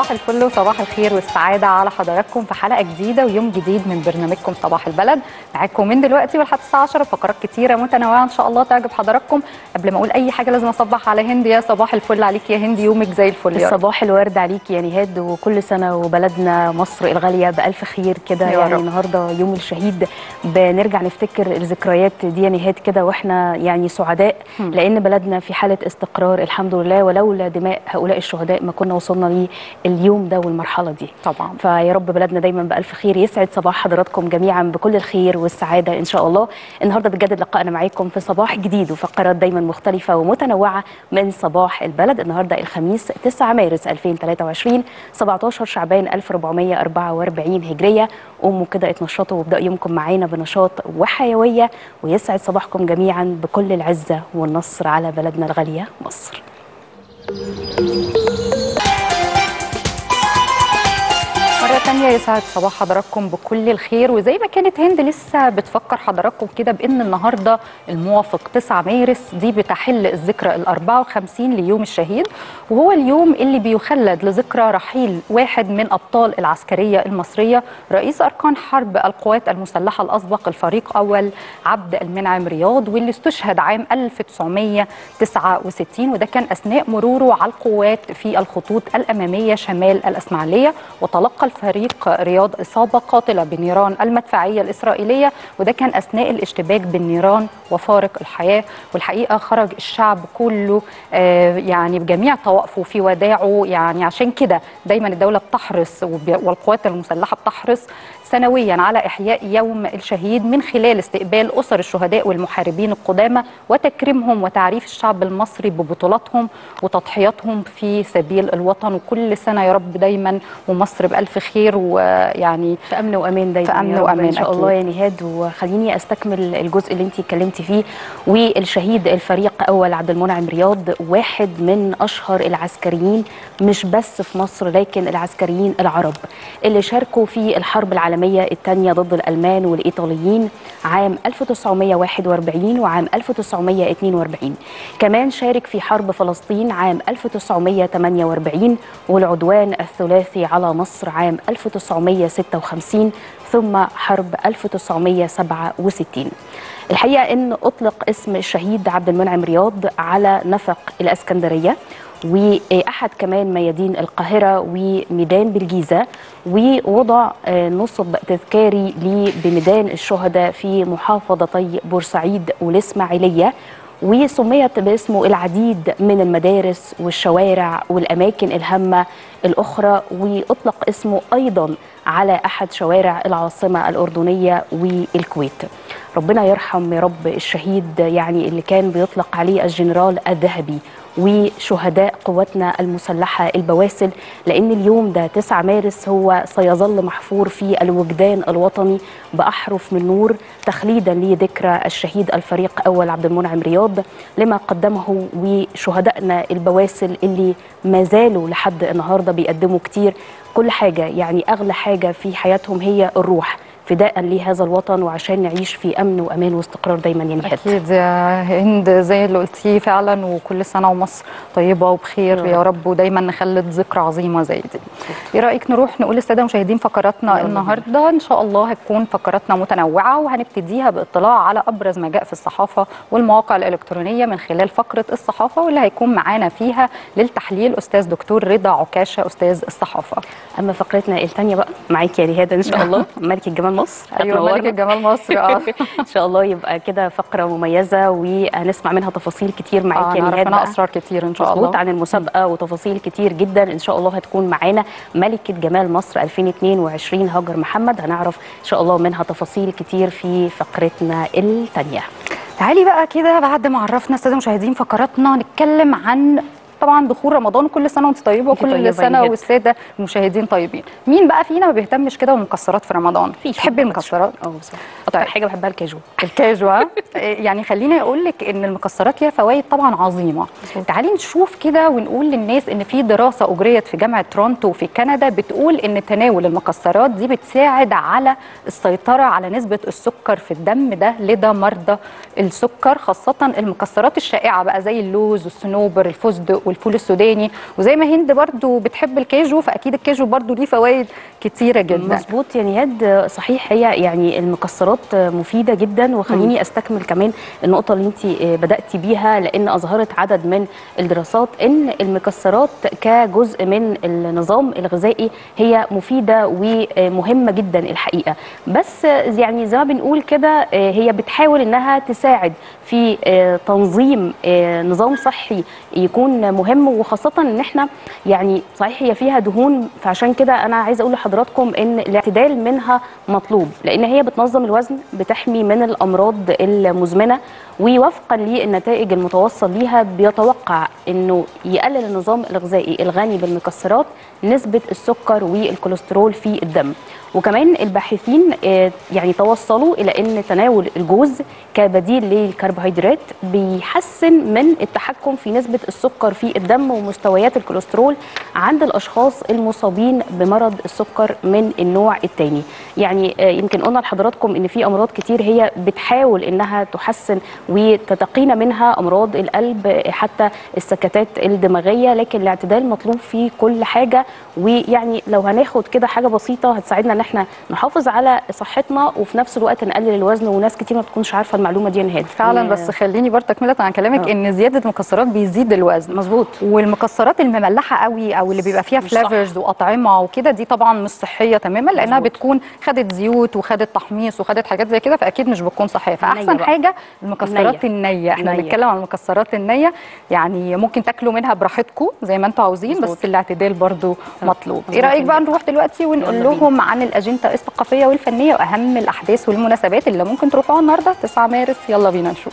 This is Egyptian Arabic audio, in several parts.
صباح الفل وصباح الخير والسعادة على حضراتكم في حلقة جديدة ويوم جديد من برنامجكم صباح البلد معاكم من دلوقتي ولحد الساعة 10 فقرات كتيرة متنوعة إن شاء الله تعجب حضراتكم قبل ما أقول أي حاجة لازم أصبح على هند يا صباح الفل عليك يا هند يومك زي الفل يا رب. صباح الورد عليك يا نهاد وكل سنة وبلدنا مصر الغالية بألف خير كده يا يعني رب. النهاردة يوم الشهيد بنرجع نفتكر الذكريات دي يا نهاد كده واحنا يعني سعداء هم. لأن بلدنا في حالة استقرار الحمد لله ولولا دماء هؤلاء الشهداء ما كنا وصلنا ليه اليوم ده والمرحلة دي طبعا فيا رب بلدنا دايما بألف خير يسعد صباح حضراتكم جميعا بكل الخير والسعادة إن شاء الله النهاردة بجدد لقائنا معاكم في صباح جديد وفقرات دايما مختلفة ومتنوعة من صباح البلد النهاردة الخميس 9 مارس 2023 17 شعبان 1444 هجرية قوموا كده اتنشطوا وابدأوا يومكم معانا بنشاط وحيوية ويسعد صباحكم جميعا بكل العزة والنصر على بلدنا الغالية مصر مرة تانية يسعد صباح حضراتكم بكل الخير وزي ما كانت هند لسه بتفكر حضراتكم كده بأن النهاردة الموافق 9 مارس دي بتحل الذكرى ال 54 ليوم الشهيد وهو اليوم اللي بيخلد لذكرى رحيل واحد من أبطال العسكرية المصرية رئيس أركان حرب القوات المسلحة الأسبق الفريق أول عبد المنعم رياض واللي استشهد عام 1969 وده كان أثناء مروره على القوات في الخطوط الأمامية شمال الإسماعيلية وتلقى الفريق رياض إصابة قاتلة بنيران المدفعية الإسرائيلية وده كان أثناء الاشتباك بالنيران وفارق الحياة والحقيقة خرج الشعب كله آه، يعني بجميع طوائفه في وداعه يعني عشان كده دايما الدولة بتحرص وب- والقوات المسلحة بتحرص سنويا على إحياء يوم الشهيد من خلال استقبال أسر الشهداء والمحاربين القدامى وتكريمهم وتعريف الشعب المصري ببطولاتهم وتضحياتهم في سبيل الوطن وكل سنة يا رب دايما ومصر بألف خير ويعني في امن وامان دايما في أمن يا رب وأمان ان شاء أكيد. الله يا نهاد وخليني استكمل الجزء اللي انت اتكلمتي فيه والشهيد الفريق اول عبد المنعم رياض واحد من اشهر العسكريين مش بس في مصر لكن العسكريين العرب اللي شاركوا في الحرب العالميه الثانيه ضد الالمان والايطاليين عام 1941 وعام 1942 كمان شارك في حرب فلسطين عام 1948 والعدوان الثلاثي على مصر عام 1956 ثم حرب 1967 الحقيقة أن أطلق اسم الشهيد عبد المنعم رياض على نفق الأسكندرية وأحد كمان ميادين القاهرة وميدان بالجيزة ووضع آه، نصب تذكاري ليه بميدان الشهداء في محافظتي بورسعيد والإسماعيلية وسميت باسمه العديد من المدارس والشوارع والأماكن الهامة الأخرى وأطلق اسمه أيضا على أحد شوارع العاصمة الأردنية والكويت ربنا يرحم يا رب الشهيد يعني اللي كان بيطلق عليه الجنرال الذهبي وشهداء قواتنا المسلحة البواسل لأن اليوم ده 9 مارس هو سيظل محفور في الوجدان الوطني بأحرف من نور تخليدا لذكرى الشهيد الفريق أول عبد المنعم رياض لما قدمه وشهدائنا البواسل اللي ما زالوا لحد النهارده بيقدموا كتير كل حاجة يعني أغلى حاجة في حياتهم هي الروح فداء لهذا الوطن وعشان نعيش في أمن وأمان واستقرار دايما يا نهاد أكيد يا هند زي اللي قلتيه فعلا وكل سنة ومصر طيبة وبخير يا يا رب ودايما نخلد ذكرى عظيمة زي دي إيه رأيك نروح نقول للسادة المشاهدين فقراتنا يلا بينا. النهاردة إن شاء الله هتكون فقراتنا متنوعة وهنبتديها باطلاع على أبرز ما جاء في الصحافة والمواقع الإلكترونية من خلال فقرة الصحافة واللي هيكون معانا فيها للتحليل أستاذ دكتور رضا عكاشة أستاذ الصحافة أما فقرتنا الثانية بقى معاكي يا نهاد إن شاء الله ملكة جمال مصر أيوة هتنورنا. ملكة جمال مصر اه ان شاء الله يبقى كده فقره مميزه وهنسمع منها تفاصيل كتير آه، معاكي يا نعرف نهاد منها بقى أسرار كتير إن شاء مظبوط الله عن المسابقه وتفاصيل كتير جدا ان شاء الله هتكون معانا ملكه جمال مصر 2022 هاجر محمد هنعرف ان شاء الله منها تفاصيل كتير في فقرتنا الثانيه تعالي بقى كده بعد ما عرفنا الساده المشاهدين فقراتنا نتكلم عن طبعا دخول رمضان كل سنه وانت طيبه وانت طيبة وكل يا سنه نهاد. والساده المشاهدين طيبين مين بقى فينا ما بيهتمش كده بالمكسرات في رمضان تحبي المكسرات اه بصراحه اكتر طيب. حاجه بحبها الكاجو الكاجو ها؟ يعني خليني اقول لك ان المكسرات ليها فوائد طبعا عظيمه تعالي نشوف كده ونقول للناس ان في دراسه اجريت في جامعه تورونتو في كندا بتقول ان تناول المكسرات دي بتساعد على السيطره على نسبه السكر في الدم ده لدى مرضى السكر خاصه المكسرات الشائعه بقى زي اللوز والصنوبر الفستق والفول السوداني وزي ما هند برضو بتحب الكاجو فاكيد الكاجو برضو ليه فوائد كتيره جدا مظبوط يعني هاد صحيح هي يعني المكسرات مفيده جدا وخليني استكمل كمان النقطه اللي انت بداتي بيها لان اظهرت عدد من الدراسات ان المكسرات كجزء من النظام الغذائي هي مفيده ومهمه جدا الحقيقه بس يعني زي ما بنقول كده هي بتحاول انها تساعد في تنظيم نظام صحي يكون مهم وخاصه ان احنا يعني صحيح هي فيها دهون فعشان كده انا عايزه اقول لحضراتكم ان الاعتدال منها مطلوب لان هي بتنظم الوزن بتحمي من الامراض المزمنه ووفقا للنتائج المتوصل ليها بيتوقع انه يقلل النظام الغذائي الغني بالمكسرات نسبه السكر والكوليسترول في الدم وكمان الباحثين يعني توصلوا الى ان تناول الجوز كبديل للكربوهيدرات بيحسن من التحكم في نسبه السكر في الدم ومستويات الكوليسترول عند الاشخاص المصابين بمرض السكر من النوع الثاني يعني يمكن قلنا لحضراتكم ان في امراض كتير هي بتحاول انها تحسن وتتقينا منها امراض القلب حتى السكتات الدماغيه لكن الاعتدال مطلوب في كل حاجه ويعني لو هناخد كده حاجه بسيطه هتساعدنا ان احنا نحافظ على صحتنا وفي نفس الوقت نقلل الوزن وناس كتير ما بتكونش عارفه المعلومه دي نهاد فعلا بس خليني برضه تكمله عن كلامك أوه. ان زياده المكسرات بيزيد الوزن مظبوط والمكسرات المملحه قوي او اللي بيبقى فيها فلافرز واطعمه وكده دي طبعا مش صحيه تماما لانها مزبوط. بتكون خدت زيوت وخدت تحميص وخدت حاجات زي كده فاكيد مش بتكون صحيه فاحسن حاجه المكسرات النية. النيه احنا بنتكلم عن المكسرات النيه يعني ممكن تاكلوا منها براحتكم زي ما انتم عاوزين مزبوط. بس الاعتدال برضه مطلوب ايه رايك بقى نروح دلوقتي ونقول لهم عن الاجنده الثقافيه والفنيه واهم الاحداث والمناسبات اللي ممكن تروحوها النهارده 9 مارس يلا بينا نشوف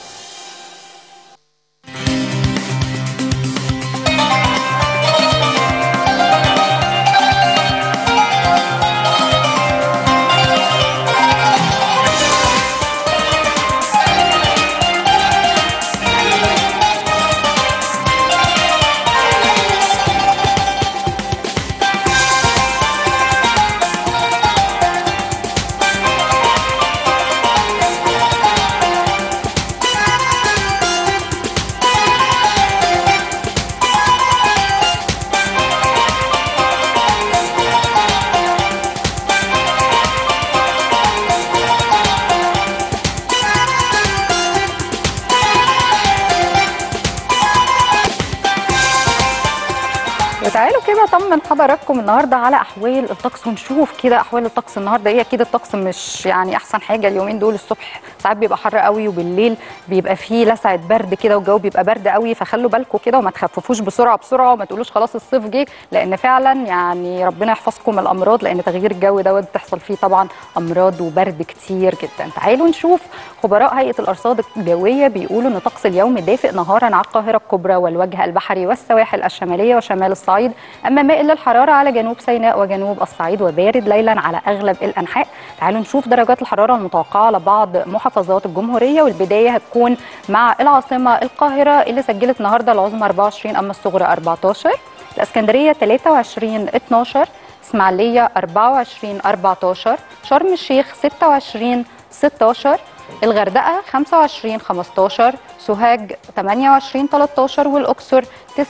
تعالوا كده اطمن حضراتكم النهارده على احوال الطقس ونشوف كده احوال الطقس النهارده ايه اكيد الطقس مش يعني احسن حاجه اليومين دول الصبح ساعات بيبقى حر قوي وبالليل بيبقى فيه لسعه برد كده والجو بيبقى برد قوي فخلوا بالكم كده وما تخففوش بسرعه بسرعه وما تقولوش خلاص الصيف جه لان فعلا يعني ربنا يحفظكم من الامراض لان تغيير الجو دوت بتحصل فيه طبعا امراض وبرد كتير جدا تعالوا نشوف خبراء هيئه الارصاد الجويه بيقولوا ان طقس اليوم دافئ نهارا على القاهره الكبرى والوجه البحري والسواحل الشماليه وشمال الصعيد اما مائل للحراره على جنوب سيناء وجنوب الصعيد وبارد ليلا على اغلب الانحاء تعالوا نشوف درجات الحراره المتوقعه على بعض محافظات الجمهوريه والبدايه هتكون مع العاصمه القاهره اللي سجلت النهارده العظمى 24 اما الصغرى 14 الاسكندريه 23 12 اسماعيليه 24 14 شرم الشيخ 26 16 الغردقه 25 15 سوهاج 28 13 والاقصر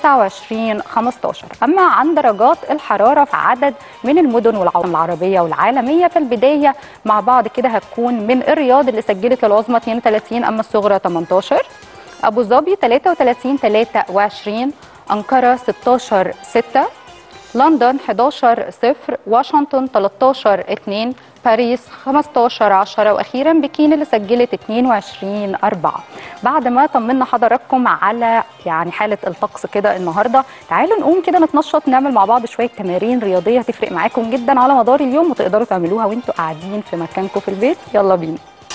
29 15 اما عن درجات الحراره في عدد من المدن والعواصم العربيه والعالميه فالبدايه مع بعض كده هتكون من الرياض اللي سجلت العظمى 32 اما الصغرى 18 ابو ظبي 33 23 انقره 16 6 لندن 11 0 واشنطن 13 2 باريس 15 10 واخيرا بكين اللي سجلت 22 4 بعد ما طمنا حضراتكم على يعني حاله الطقس كده النهارده تعالوا نقوم كده نتنشط نعمل مع بعض شويه تمارين رياضيه هتفرق معاكم جدا على مدار اليوم وتقدروا تعملوها وانتوا قاعدين في مكانكم في البيت يلا بينا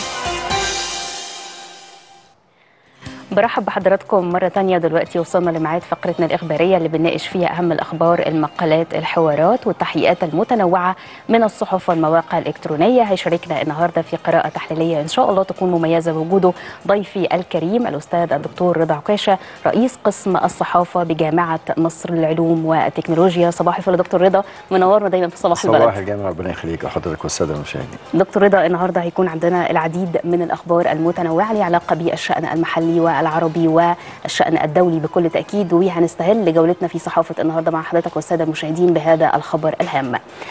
برحب بحضراتكم مرة تانية دلوقتي وصلنا لميعاد فقرتنا الإخبارية اللي بنناقش فيها أهم الأخبار المقالات الحوارات والتحقيقات المتنوعة من الصحف والمواقع الإلكترونية هيشاركنا النهاردة في قراءة تحليلية إن شاء الله تكون مميزة بوجوده ضيفي الكريم الأستاذ الدكتور رضا عكاشة رئيس قسم الصحافة بجامعة مصر للعلوم والتكنولوجيا صباح الفل دكتور رضا منورنا دايما في صباح البلد صباح الجامعة ربنا يخليك حضرتك والسادة المشاهدين دكتور رضا النهارده هيكون عندنا العديد من الأخبار المتنوعة لها علاقة بالشأن المحلي العربي والشان الدولي بكل تاكيد وهنستهل جولتنا في صحافه النهارده مع حضرتك والساده المشاهدين بهذا الخبر الهام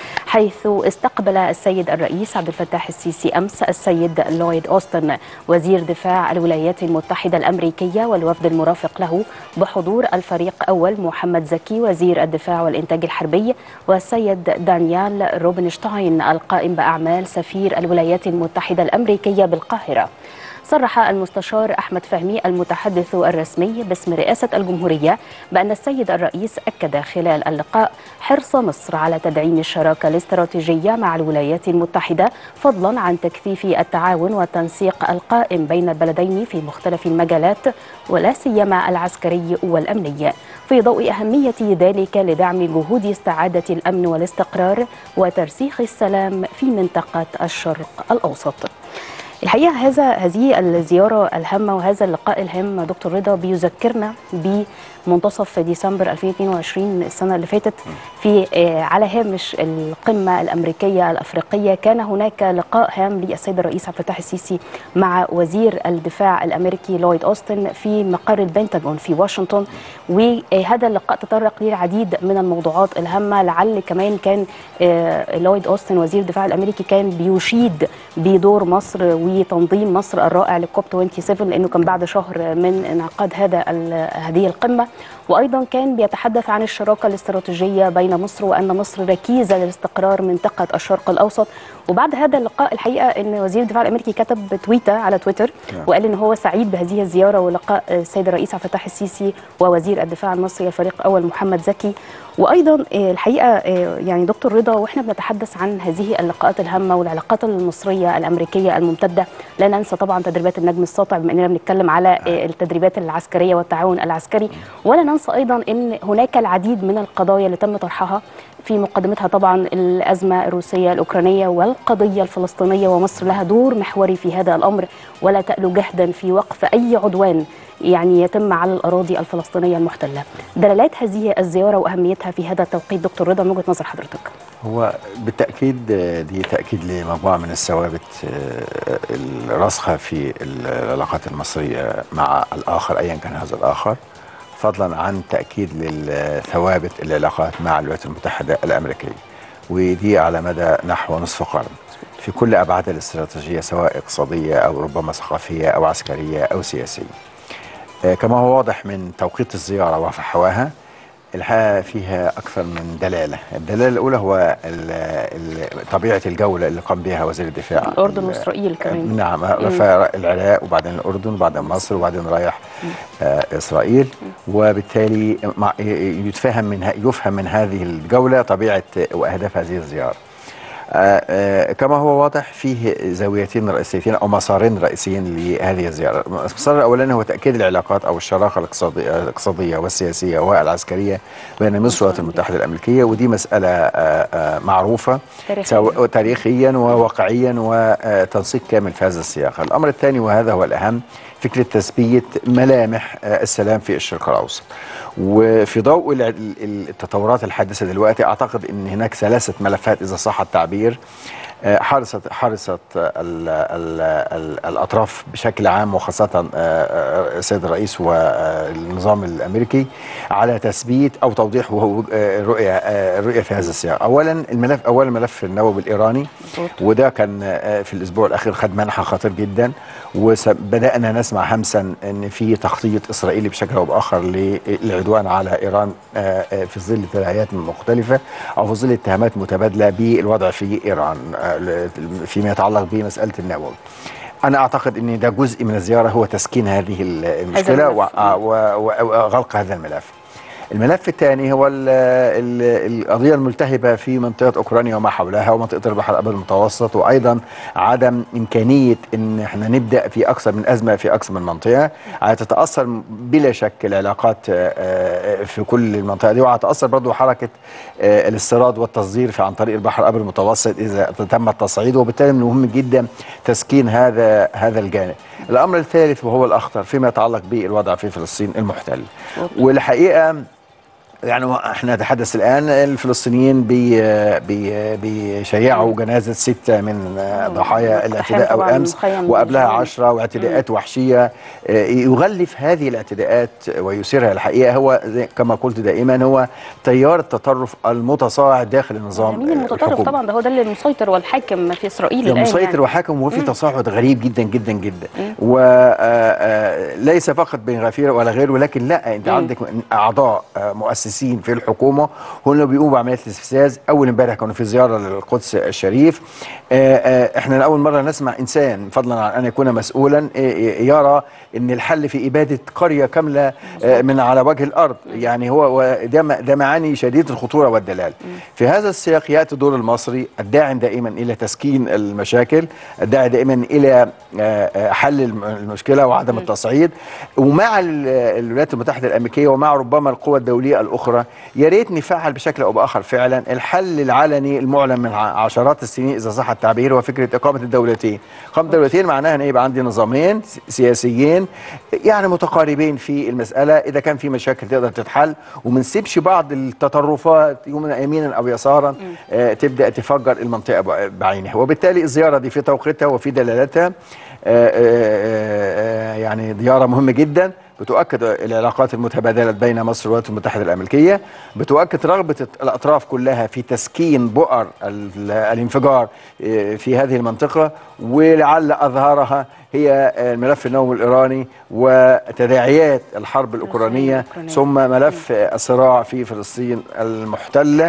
حيث استقبل السيد الرئيس عبد الفتاح السيسي امس السيد لويد اوستن وزير دفاع الولايات المتحده الامريكيه والوفد المرافق له بحضور الفريق اول محمد زكي وزير الدفاع والانتاج الحربي والسيد دانيال روبنشتاين القائم باعمال سفير الولايات المتحده الامريكيه بالقاهره صرح المستشار أحمد فهمي المتحدث الرسمي باسم رئاسة الجمهورية بأن السيد الرئيس أكد خلال اللقاء حرص مصر على تدعيم الشراكة الاستراتيجية مع الولايات المتحدة فضلا عن تكثيف التعاون والتنسيق القائم بين البلدين في مختلف المجالات ولا سيما العسكري والأمني في ضوء أهمية ذلك لدعم جهود استعادة الأمن والاستقرار وترسيخ السلام في منطقة الشرق الأوسط الحقيقه هذا هذه الزياره الهامه وهذا اللقاء الهام دكتور رضا بيذكرنا بمنتصف ديسمبر 2022 السنه اللي فاتت في على هامش القمه الامريكيه الافريقيه كان هناك لقاء هام للسيد الرئيس عبد الفتاح السيسي مع وزير الدفاع الامريكي لويد اوستن في مقر البنتاجون في واشنطن وهذا اللقاء تطرق للعديد من الموضوعات الهامه لعل كمان كان لويد اوستن وزير الدفاع الامريكي كان بيشيد بدور مصر وتنظيم مصر الرائع للكوب 27 لانه كان بعد شهر من انعقاد هذا هذه القمه وايضا كان بيتحدث عن الشراكه الاستراتيجيه بين مصر وان مصر ركيزه للاستقرار منطقه الشرق الاوسط وبعد هذا اللقاء الحقيقه ان وزير الدفاع الامريكي كتب تويته على تويتر وقال ان هو سعيد بهذه الزياره ولقاء السيد الرئيس عبد الفتاح السيسي ووزير الدفاع المصري الفريق اول محمد زكي وايضا الحقيقه يعني دكتور رضا واحنا بنتحدث عن هذه اللقاءات الهامه والعلاقات المصريه الامريكيه الممتده لا ننسى طبعا تدريبات النجم الساطع بما اننا بنتكلم على التدريبات العسكريه والتعاون العسكري ولا ننسى ايضا ان هناك العديد من القضايا اللي تم طرحها في مقدمتها طبعا الازمه الروسيه الاوكرانيه والقضيه الفلسطينيه ومصر لها دور محوري في هذا الامر ولا تألو جهدا في وقف اي عدوان يعني يتم على الاراضي الفلسطينيه المحتله. دلالات هذه الزياره واهميتها في هذا التوقيت دكتور رضا من وجهه نظر حضرتك. هو بالتاكيد دي تاكيد لمجموعه من الثوابت الراسخه في العلاقات المصريه مع الاخر ايا كان هذا الاخر. فضلا عن تاكيد للثوابت العلاقات مع الولايات المتحده الامريكيه ودي على مدى نحو نصف قرن في كل ابعادها الاستراتيجيه سواء اقتصاديه او ربما ثقافيه او عسكريه او سياسيه. كما هو واضح من توقيت الزياره وفحواها الحقيقه فيها اكثر من دلاله، الدلاله الاولى هو ال ال طبيعه الجوله اللي قام بها وزير الدفاع الاردن واسرائيل كمان نعم العراق وبعدين الاردن وبعدين مصر وبعدين رايح آه اسرائيل وبالتالي يتفهم من يفهم من هذه الجوله طبيعه واهداف هذه الزياره. آآ آآ كما هو واضح فيه زاويتين رئيسيتين او مسارين رئيسيين لهذه الزياره، المسار الاولاني هو تاكيد العلاقات او الشراكه الاقتصاديه الاقتصاديه والسياسيه والعسكريه بين مصر والولايات المتحده الامريكيه ودي مساله آآ معروفه تاريخيا, تاريخيا وواقعيا وتنسيق كامل في هذا السياق. الامر الثاني وهذا هو الاهم فكره تثبيت ملامح السلام في الشرق الاوسط. وفي ضوء التطورات الحادثه دلوقتي اعتقد ان هناك ثلاثه ملفات اذا صح التعبير حرصت حرصت ال ال ال الاطراف بشكل عام وخاصه السيد الرئيس والنظام الامريكي على تثبيت او توضيح الرؤيه الرؤيه في هذا السياق. اولا الملف اولا الملف النووي الايراني وده كان في الاسبوع الاخير خد منحى خطير جدا وبدانا نسمع همسا ان في تخطيط اسرائيلي بشكل او باخر للعدوان على ايران في ظل تداعيات مختلفه او في ظل اتهامات متبادله بالوضع في ايران فيما يتعلق بمساله النووي. انا اعتقد ان ده جزء من الزياره هو تسكين هذه المشكله وغلق هذا الملف. الملف الثاني هو ال ال القضيه الملتهبه في منطقه اوكرانيا وما حولها ومنطقه البحر الابيض المتوسط وايضا عدم امكانيه ان احنا نبدا في اكثر من ازمه في اكثر من منطقه هتتاثر بلا شك العلاقات في كل المنطقه دي وهتاثر برضه حركه الاستيراد والتصدير في عن طريق البحر الابيض المتوسط اذا تم التصعيد وبالتالي من المهم جدا تسكين هذا هذا الجانب. الامر الثالث وهو الاخطر فيما يتعلق بالوضع في فلسطين المحتل. والحقيقه يعني احنا نتحدث الان الفلسطينيين بي بي بيشيعوا جنازه سته من ضحايا الاعتداء طبعاً امس مخيم وقبلها بالجنين. عشرة واعتداءات وحشيه آه، يغلف هذه الاعتداءات ويثيرها الحقيقه هو زي كما قلت دائما هو تيار التطرف المتصاعد داخل النظام مين المتطرف الحكومي. طبعا ده هو ده اللي المسيطر والحاكم في اسرائيل ده الان مسيطر يعني. وحاكم وفي تصاعد غريب جدا جدا جدا وليس فقط بين غفير ولا غيره ولكن لا انت عندك اعضاء آه، مؤسسين في الحكومه هم اللي بيقوموا بعمليات الاستفزاز اول امبارح كانوا في زياره للقدس الشريف آه، آه، احنا لاول مره نسمع انسان فضلا عن ان يكون مسؤولا آه، آه، يرى ان الحل في اباده قريه كامله آه، من على وجه الارض يعني هو هو ده م- ده معاني شديده الخطوره والدلال في هذا السياق ياتي الدور المصري الداعم دائما الى تسكين المشاكل الداعي دائما الى آه، آه، حل الم- المشكله وعدم التصعيد ومع ال- الولايات المتحده الامريكيه ومع ربما القوى الدوليه الاخرى يا ريت نفعل بشكل او باخر فعلا الحل العلني المعلن من ع- عشرات السنين اذا صح التعبير هو فكره اقامه الدولتين اقامه الدولتين معناها ان يبقى عندي نظامين س- سياسيين يعني متقاربين في المساله اذا كان في مشاكل تقدر تتحل وما نسيبش بعض التطرفات يمنا يمينا او يسارا آه، تبدا تفجر المنطقه بع- بعينها وبالتالي الزياره دي في توقيتها وفي دلالتها آه، آه، آه، يعني زياره مهمه جدا بتؤكد العلاقات المتبادله بين مصر والولايات المتحده الامريكيه بتؤكد رغبه الاطراف كلها في تسكين بؤر ال- الانفجار آه، في هذه المنطقه ولعل اظهرها هي الملف النووي الايراني وتداعيات الحرب الاوكرانيه الأوكرانية. ثم ملف الصراع في فلسطين المحتله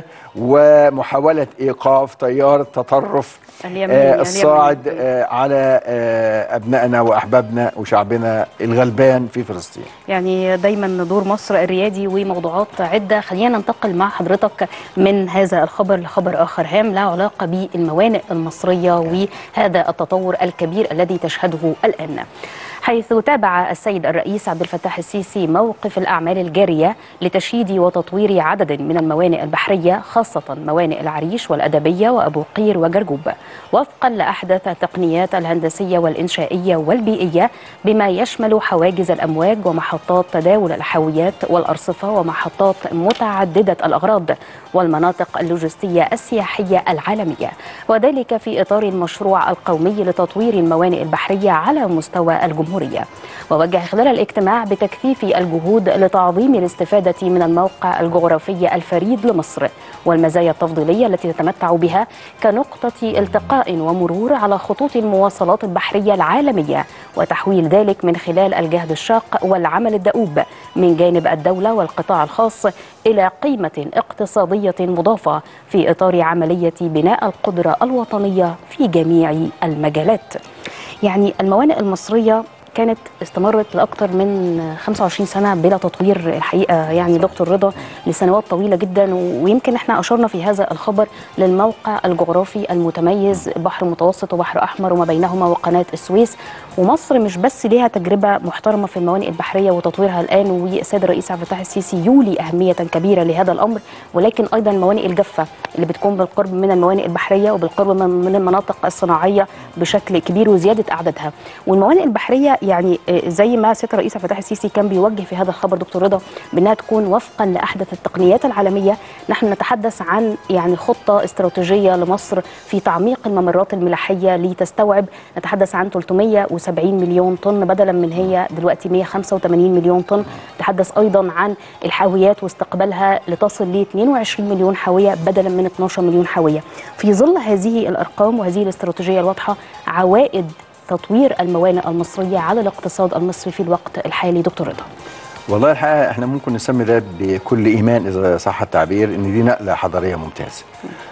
ومحاوله ايقاف تيار التطرف اليمني- آه، الصاعد اليمني. آه، على آه، ابنائنا واحبابنا وشعبنا الغلبان في فلسطين يعني دايما دور مصر الريادي وموضوعات عدة خلينا ننتقل مع حضرتك من هذا الخبر لخبر آخر هام له علاقة بالموانئ المصرية وهذا التطور الكبير الذي تشهده الآن حيث تابع السيد الرئيس عبد الفتاح السيسي موقف الأعمال الجارية لتشييد وتطوير عدد من الموانئ البحرية خاصة موانئ العريش والأدبية وأبو قير وجرجوب وفقا لأحدث التقنيات الهندسية والإنشائية والبيئية بما يشمل حواجز الأمواج ومحطات تداول الحاويات والأرصفة ومحطات متعددة الأغراض والمناطق اللوجستية السياحية العالمية وذلك في إطار المشروع القومي لتطوير الموانئ البحرية على مستوى الجمهورية ووجه خلال الاجتماع بتكثيف الجهود لتعظيم الاستفادة من الموقع الجغرافي الفريد لمصر والمزايا التفضيلية التي تتمتع بها كنقطة التقاء ومرور على خطوط المواصلات البحرية العالمية وتحويل ذلك من خلال الجهد الشاق والعمل الدؤوب من جانب الدولة والقطاع الخاص إلى قيمة اقتصادية مضافة في إطار عملية بناء القدرة الوطنية في جميع المجالات يعني الموانئ المصرية كانت استمرت لأكثر من 25 سنة بلا تطوير الحقيقة يعني دكتور رضا لسنوات طويلة جدا ويمكن احنا أشرنا في هذا الخبر للموقع الجغرافي المتميز بحر متوسط وبحر أحمر وما بينهما وقناة السويس ومصر مش بس ليها تجربة محترمة في الموانئ البحرية وتطويرها الآن والسيد الرئيس عبد الفتاح السيسي يولي أهمية كبيرة لهذا الأمر ولكن أيضا الموانئ الجافة اللي بتكون بالقرب من الموانئ البحرية وبالقرب من من المناطق الصناعية بشكل كبير وزيادة أعدادها والموانئ البحرية يعني آه، زي ما سيادة الرئيس عبد الفتاح السيسي كان بيوجه في هذا الخبر دكتور رضا بأنها تكون وفقا لأحدث التقنيات العالمية نحن نتحدث عن يعني خطة استراتيجية لمصر في تعميق الممرات الملاحية لتستوعب نتحدث عن 370 مليون طن بدلا من هي دلوقتي 185 مليون طن نتحدث أيضا عن الحاويات واستقبالها لتصل ل 22 مليون حاوية بدلا من 12 مليون حاوية في ظل هذه الأرقام وهذه الاستراتيجية الواضحة عوائد تطوير الموانئ المصرية على الاقتصاد المصري في الوقت الحالي دكتور رضا والله الحقيقه احنا ممكن نسمي ده بكل ايمان اذا صح التعبير ان دي نقله حضاريه ممتازه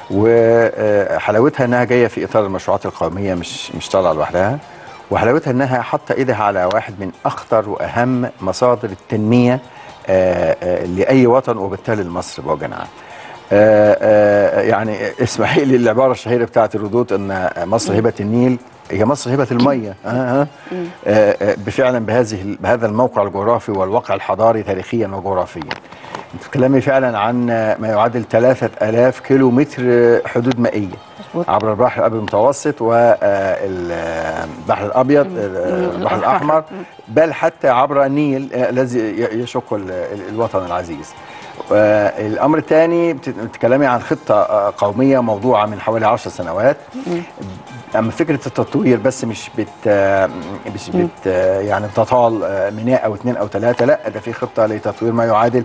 وحلاوتها انها جايه في اطار المشروعات القوميه مش مش طالعه لوحدها وحلاوتها انها حاطه ايدها على واحد من اخطر واهم مصادر التنميه آه، آه، لاي وطن وبالتالي لمصر بوجه عام. آه، آه، يعني اسمحي لي العباره الشهيره بتاعت الردود ان مصر هبه النيل هي مصر هبه الميه آه آه آه آه، بفعلا بهذه بهذا الموقع الجغرافي والواقع الحضاري تاريخيا وجغرافيا. انت بتتكلمي فعلا عن ما يعادل 3000 كيلو متر حدود مائيه مظبوط. عبر البحر الابيض المتوسط والبحر الابيض البحر الاحمر بل حتى عبر النيل آه، الذي ي- يشق ال- ال- الوطن العزيز آه، الامر الثاني بتتكلمي عن خطه آه، قوميه موضوعه من حوالي 10 سنوات اما فكره التطوير بس مش بت آه، مش بت آه، يعني تطال آه، ميناء او اثنين او ثلاثه لا ده في خطه لتطوير ما يعادل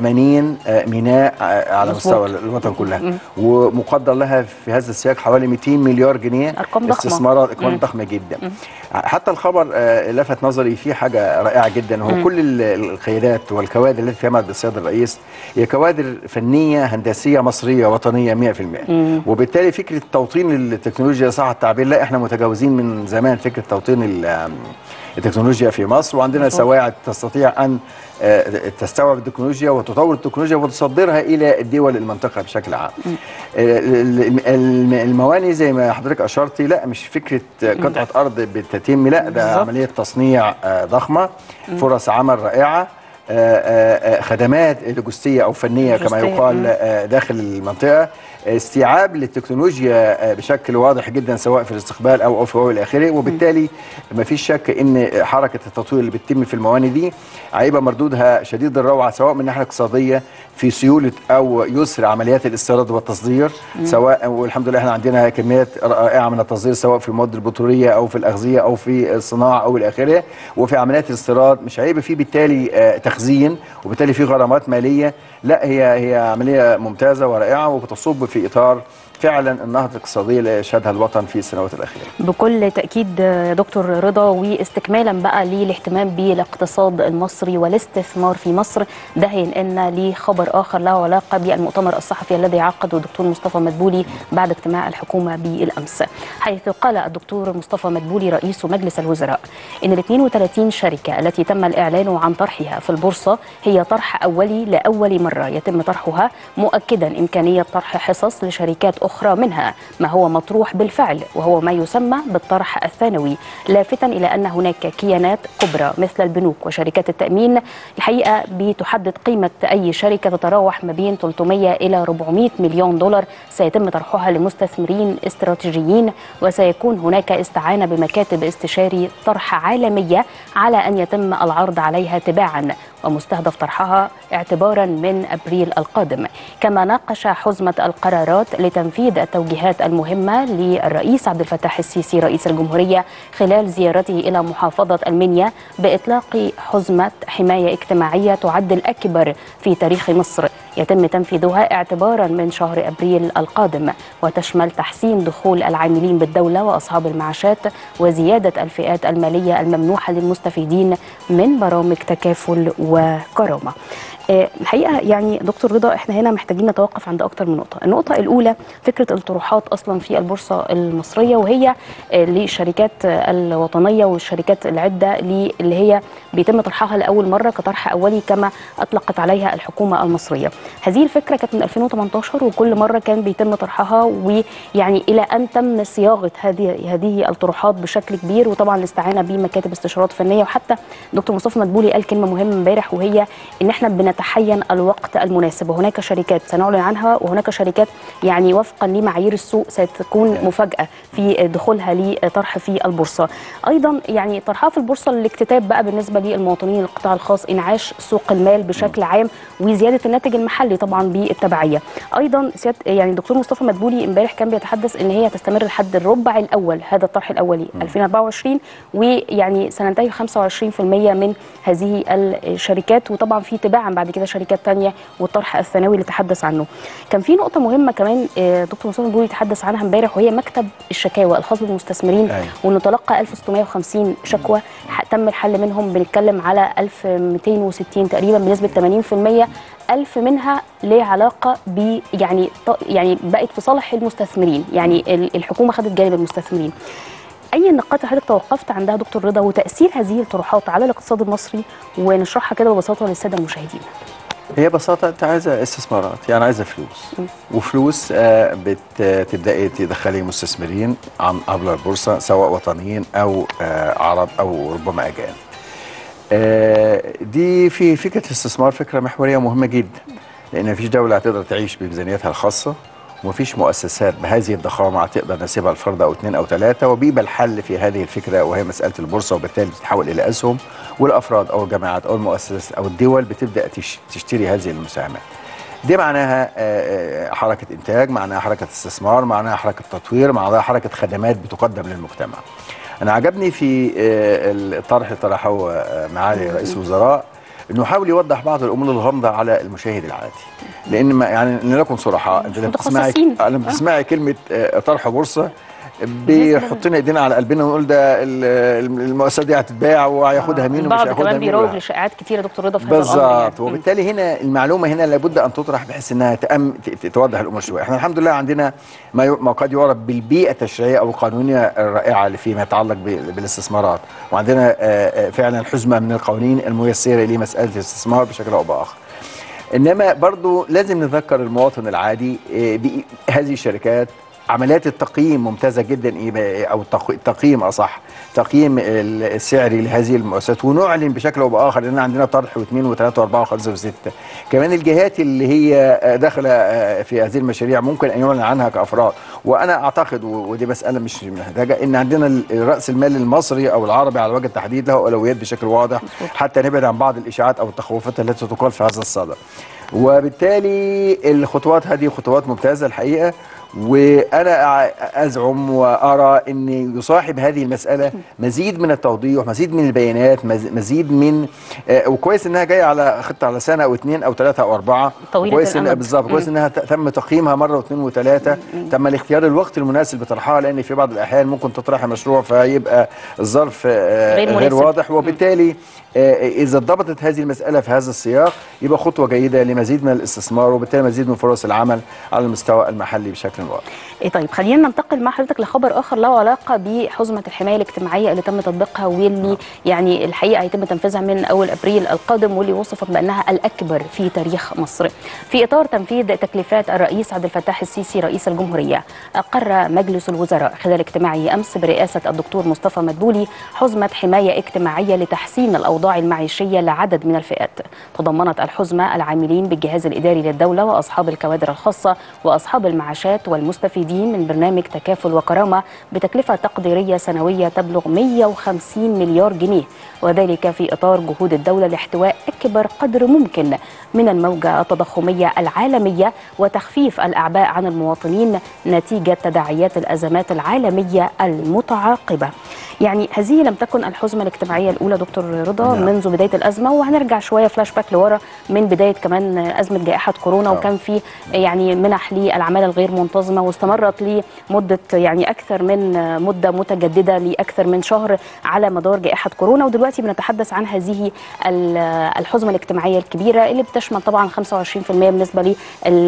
80 آه، ميناء آه، على مظبوط. مستوى الوطن كلها ومقدر لها في هذا السياق حوالي 200 مليار جنيه أرقام ضخمة. استثمارات ارقام مم. ضخمه جدا حتى الخبر آه، لفت نظري فيه حاجه رائعه جدا هو كل ال- القيادات والكوادر التي تمت بالسيد الرئيس هي كوادر فنيه هندسيه مصريه وطنيه 100% وبالتالي فكره توطين التكنولوجيا صح التعبير لا احنا متجاوزين من زمان فكره توطين ال- التكنولوجيا في مصر وعندنا مظبوط. سواعد تستطيع ان آه، تستوعب التكنولوجيا وتطور التكنولوجيا وتصدرها الى الدول المنطقه بشكل عام. آه، ال- ال- المواني زي ما حضرتك اشرتي لا مش فكره قطعه ارض بتتم لا ده بالظبط. عمليه تصنيع آه، ضخمه فرص عمل رائعه آه، آه، آه، خدمات لوجستيه او فنيه كما لوجستية، يقال مم. آه، داخل المنطقه استيعاب للتكنولوجيا آه، بشكل واضح جدا سواء في الاستقبال او او في الى اخره وبالتالي ما فيش شك ان حركه التطوير اللي بتتم في المواني دي هيبقى مردودها شديد الروعه سواء من الناحيه الاقتصاديه في سيوله او يسر عمليات الاستيراد والتصدير سواء والحمد لله احنا عندنا كميات رائعه من التصدير سواء في المواد البتروليه او في الاغذيه او في الصناعه او الى اخره وفي عمليات الاستيراد مش هيبقى في بالتالي آه، تخزين وبالتالي في غرامات ماليه لا هي هي عمليه ممتازه ورائعه وبتصب في اطار فعلا النهضه الاقتصاديه اللي شهدها الوطن في السنوات الاخيره بكل تأكيد يا دكتور رضا واستكمالا بقى للاهتمام بالاقتصاد المصري والاستثمار في مصر ده هينقلنا لخبر آخر له علاقة بالمؤتمر الصحفي الذي عقده الدكتور مصطفى مدبولي بعد اجتماع الحكومة بالأمس حيث قال الدكتور مصطفى مدبولي رئيس مجلس الوزراء إن ال 32 شركة التي تم الإعلان عن طرحها في البورصة هي طرح أولي لأول مرة يتم طرحها مؤكدا إمكانية طرح حصص لشركات أخرى منها ما هو مطروح بالفعل وهو ما يسمى بالطرح الثانوي لافتا إلى أن هناك كيانات كبرى مثل البنوك وشركات التأمين الحقيقة بتحدد قيمة أي شركة تتراوح ما بين 300 إلى 400 مليون دولار سيتم طرحها لمستثمرين استراتيجيين وسيكون هناك استعانة بمكاتب استشاري طرح عالمية على أن يتم العرض عليها تباعا ومستهدف طرحها اعتبارا من ابريل القادم كما ناقش حزمه القرارات لتنفيذ التوجيهات المهمه للرئيس عبد الفتاح السيسي رئيس الجمهوريه خلال زيارته الى محافظه المنيا باطلاق حزمه حمايه اجتماعيه تعد الاكبر في تاريخ مصر يتم تنفيذها اعتبارا من شهر ابريل القادم وتشمل تحسين دخول العاملين بالدوله واصحاب المعاشات وزياده الفئات الماليه الممنوحه للمستفيدين من برامج تكافل وكرامه. آه، الحقيقه يعني دكتور رضا احنا هنا محتاجين نتوقف عند اكتر من نقطه، النقطه الاولى فكره الطروحات اصلا في البورصه المصريه وهي آه، للشركات آه، الوطنيه والشركات العده اللي اللي هي بيتم طرحها لاول مره كطرح اولي كما اطلقت عليها الحكومه المصريه. هذه الفكره كانت من 2018 وكل مره كان بيتم طرحها ويعني الى ان تم صياغه هذه هذه الطروحات بشكل كبير وطبعا الاستعانه بمكاتب استشارات فنيه وحتى دكتور مصطفى مدبولي قال كلمه مهمه امبارح وهي ان احنا بنتحين الوقت المناسب وهناك شركات سنعلن عنها وهناك شركات يعني وفقا لمعايير السوق ستكون مفاجاه في دخولها لطرح في البورصه ايضا يعني طرحها في البورصه للاكتتاب بقى بالنسبه للمواطنين القطاع الخاص انعاش سوق المال بشكل عام وزياده الناتج المحلي طبعا بالتبعيه ايضا سياده يعني الدكتور مصطفى مدبولي امبارح كان بيتحدث ان هي تستمر لحد الربع الاول هذا الطرح الاولي 2024 ويعني سننتهي 25% من هذه الشركات وطبعا في تباعا بعد كده شركات تانية والطرح الثانوي اللي تحدث عنه كان في نقطه مهمه كمان آه، دكتور مصطفى مدبولي تحدث عنها امبارح وهي مكتب الشكاوى الخاص بالمستثمرين أيوة. وانه تلقى 1650 شكوى ح- تم الحل منهم بنتكلم على 1260 تقريبا بنسبه 80% ألف منها ليه علاقة ب يعني ط- يعني بقت في صالح المستثمرين يعني ال- الحكومة خدت جانب المستثمرين أي النقاط اللي حضرتك توقفت عندها دكتور رضا وتأثير هذه الطروحات على الاقتصاد المصري ونشرحها كده ببساطة للسادة المشاهدين هي ببساطه انت عايزه استثمارات يعني عايزه فلوس وفلوس آه، بتبداي تدخلي مستثمرين عن عبر البورصه سواء وطنيين او آه، عرب او ربما اجانب آه، دي في فكره الاستثمار فكره محوريه مهمه جدا لان مفيش دوله هتقدر تعيش بميزانيتها الخاصه ومفيش مؤسسات بهذه الضخامه هتقدر نسيبها لفرد او اثنين او ثلاثه وبيبقى الحل في هذه الفكره وهي مساله البورصه وبالتالي بتتحول الى اسهم والافراد او الجماعات او المؤسسات او الدول بتبدا تش- تشتري هذه المساهمات. دي معناها آه، آه، حركه انتاج معناها حركه استثمار معناها حركه تطوير معناها حركه خدمات بتقدم للمجتمع انا عجبني في آه، الطرح اللي طرحه آه، معالي رئيس الوزراء انه حاول يوضح بعض الامور الغامضه على المشاهد العادي لان ما يعني نكون صراحه انت لما بتسمعي متخصصين. لما بتسمعي كلمه آه، طرح بورصه بيحطنا ايدينا على قلبنا ونقول ده ال- المؤسسه دي هتتباع وهياخدها مين ومش البعض هياخدها كمان مين بيروج ولا- لشائعات كتيره دكتور رضا في هذا الامر بالظبط يعني. وبالتالي هنا المعلومه هنا لابد ان تطرح بحيث انها تأم ت- ت- توضح الامور شويه احنا الحمد لله عندنا ما, ي... ما قد يعرف بالبيئه التشريعيه او القانونيه الرائعه اللي فيما يتعلق بال- بالاستثمارات وعندنا آه، آه، فعلا حزمه من القوانين الميسره لمساله الاستثمار بشكل او باخر انما برضو لازم نذكر المواطن العادي آه، بهذه الشركات عمليات التقييم ممتازه جدا إيه بقى- او التق- التقييم اصح تقييم ال- السعري لهذه المؤسسات ونعلن بشكل او باخر لان عندنا طرح واثنين وثلاثه واربعه وخمسه وسته كمان الجهات اللي هي آه، داخله آه، في هذه المشاريع ممكن ان يعلن عنها كافراد وانا اعتقد و- ودي مساله مش محتاجه ان عندنا ال- راس المال المصري او العربي على وجه التحديد له اولويات بشكل واضح حتى نبعد عن بعض الاشاعات او التخوفات التي تقال في هذا الصدد وبالتالي الخطوات هذه خطوات ممتازه الحقيقه وانا أع- ازعم وارى ان يصاحب هذه المساله مزيد من التوضيح مزيد من البيانات مز- مزيد من آه، وكويس انها جايه على خطه على سنه او اثنين او ثلاثه او اربعه طويلة كويس إن الأمد. بالظبط كويس انها ت- تم تقييمها مره واثنين وثلاثه تم الاختيار الوقت المناسب لطرحها لان في بعض الاحيان ممكن تطرح مشروع فيبقى الظرف آه، غير غير مناسب. واضح وبالتالي آه، اذا ضبطت هذه المساله في هذا السياق يبقى خطوه جيده لمزيد من الاستثمار وبالتالي مزيد من فرص العمل على المستوى المحلي بشكل واضح إيه طيب خلينا ننتقل مع حضرتك لخبر اخر له علاقه بحزمه الحمايه الاجتماعيه اللي تم تطبيقها واللي يعني الحقيقه هيتم تنفيذها من اول ابريل القادم واللي وصفت بانها الاكبر في تاريخ مصر. في اطار تنفيذ تكليفات الرئيس عبد الفتاح السيسي رئيس الجمهوريه اقر مجلس الوزراء خلال اجتماعه امس برئاسه الدكتور مصطفى مدبولي حزمه حمايه اجتماعيه لتحسين الاوضاع المعيشيه لعدد من الفئات. تضمنت الحزمه العاملين بالجهاز الاداري للدوله واصحاب الكوادر الخاصه واصحاب المعاشات والمستفيدين من برنامج تكافل وكرامه بتكلفه تقديريه سنويه تبلغ 150 مليار جنيه وذلك في اطار جهود الدوله لاحتواء اكبر قدر ممكن من الموجه التضخميه العالميه وتخفيف الاعباء عن المواطنين نتيجه تداعيات الازمات العالميه المتعاقبه. يعني هذه لم تكن الحزمه الاجتماعيه الاولى دكتور رضا نعم. منذ بدايه الازمه وهنرجع شويه فلاش باك لورا من بدايه كمان ازمه جائحه كورونا آه. وكان في يعني منح للعماله الغير منتظمه واستمرت لمده يعني اكثر من مده متجدده لاكثر من شهر على مدار جائحه كورونا ودلوقتي بنتحدث عن هذه ال- الحزمه الاجتماعيه الكبيره اللي بتشمل طبعا 25% بالنسبه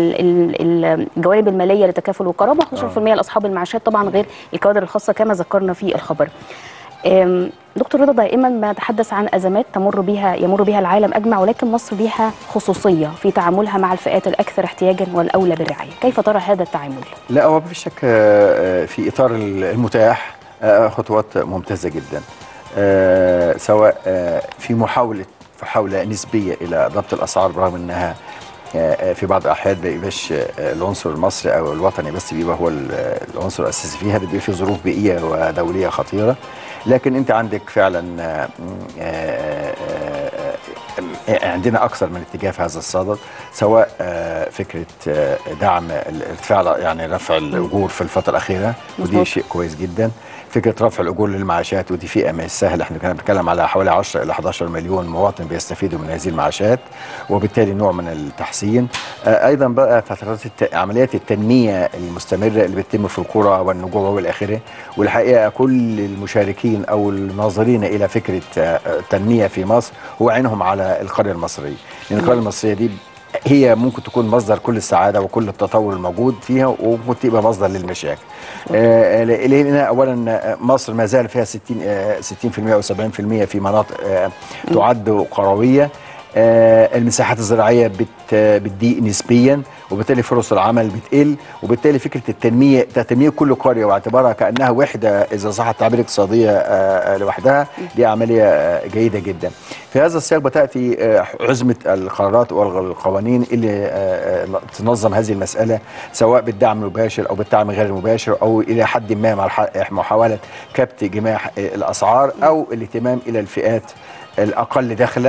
للجوانب الماليه لتكافل وكرامه 15% لاصحاب المعاشات طبعا غير الكوادر الخاصه كما ذكرنا في الخبر. أم، دكتور رضا دائما ما نتحدث عن ازمات تمر بها يمر بها العالم اجمع ولكن مصر بها خصوصيه في تعاملها مع الفئات الاكثر احتياجا والاولى بالرعايه، كيف ترى هذا التعامل؟ لا هو مفيش شك آه، آه، في اطار المتاح آه، خطوات ممتازه جدا آه، سواء آه، في محاوله محاوله نسبيه الى ضبط الاسعار برغم انها آه، آه، في بعض الاحيان ما يبقاش آه، العنصر المصري او الوطني بس بيبقى هو ال- العنصر الاساسي فيها بيبقى في ظروف بيئيه ودوليه خطيره لكن انت عندك فعلا آه، آه، آه، آه، عندنا اكثر من اتجاه في هذا الصدد سواء آه، فكره آه، دعم الارتفاع يعني رفع الاجور في الفتره الاخيره ودي مظبوط. شيء كويس جدا فكره رفع الاجور للمعاشات ودي فئه مش سهله احنا كنا بنتكلم على حوالي 10 الى 11 مليون مواطن بيستفيدوا من هذه المعاشات وبالتالي نوع من التحسين آه، ايضا بقى فترات الت... عمليات التنميه المستمره اللي بتتم في القرى والنجوع والى اخره والحقيقه كل المشاركين او الناظرين الى فكره آه، التنميه في مصر هو عينهم على القريه المصريه لان القريه المصريه دي هي ممكن تكون مصدر كل السعاده وكل التطور الموجود فيها وممكن تبقى مصدر للمشاكل. آه، لان اولا آه، مصر ما زال فيها 60 آه، 60% او 70% في مناطق آه، تعد قرويه آه، المساحات الزراعيه بت بتضيق نسبيا وبالتالي فرص العمل بتقل وبالتالي فكره التنميه تنميه كل قريه واعتبارها كانها وحده اذا صح التعبير اقتصاديه آه، آه، لوحدها دي عمليه آه، جيده جدا. في هذا السياق بتاتي آه، عزمه القرارات والقوانين اللي آه، آه، تنظم هذه المساله سواء بالدعم المباشر او بالدعم غير المباشر او الى حد ما مع الح- محاوله كبت جماح آه، الاسعار او الاهتمام الى الفئات الاقل دخلا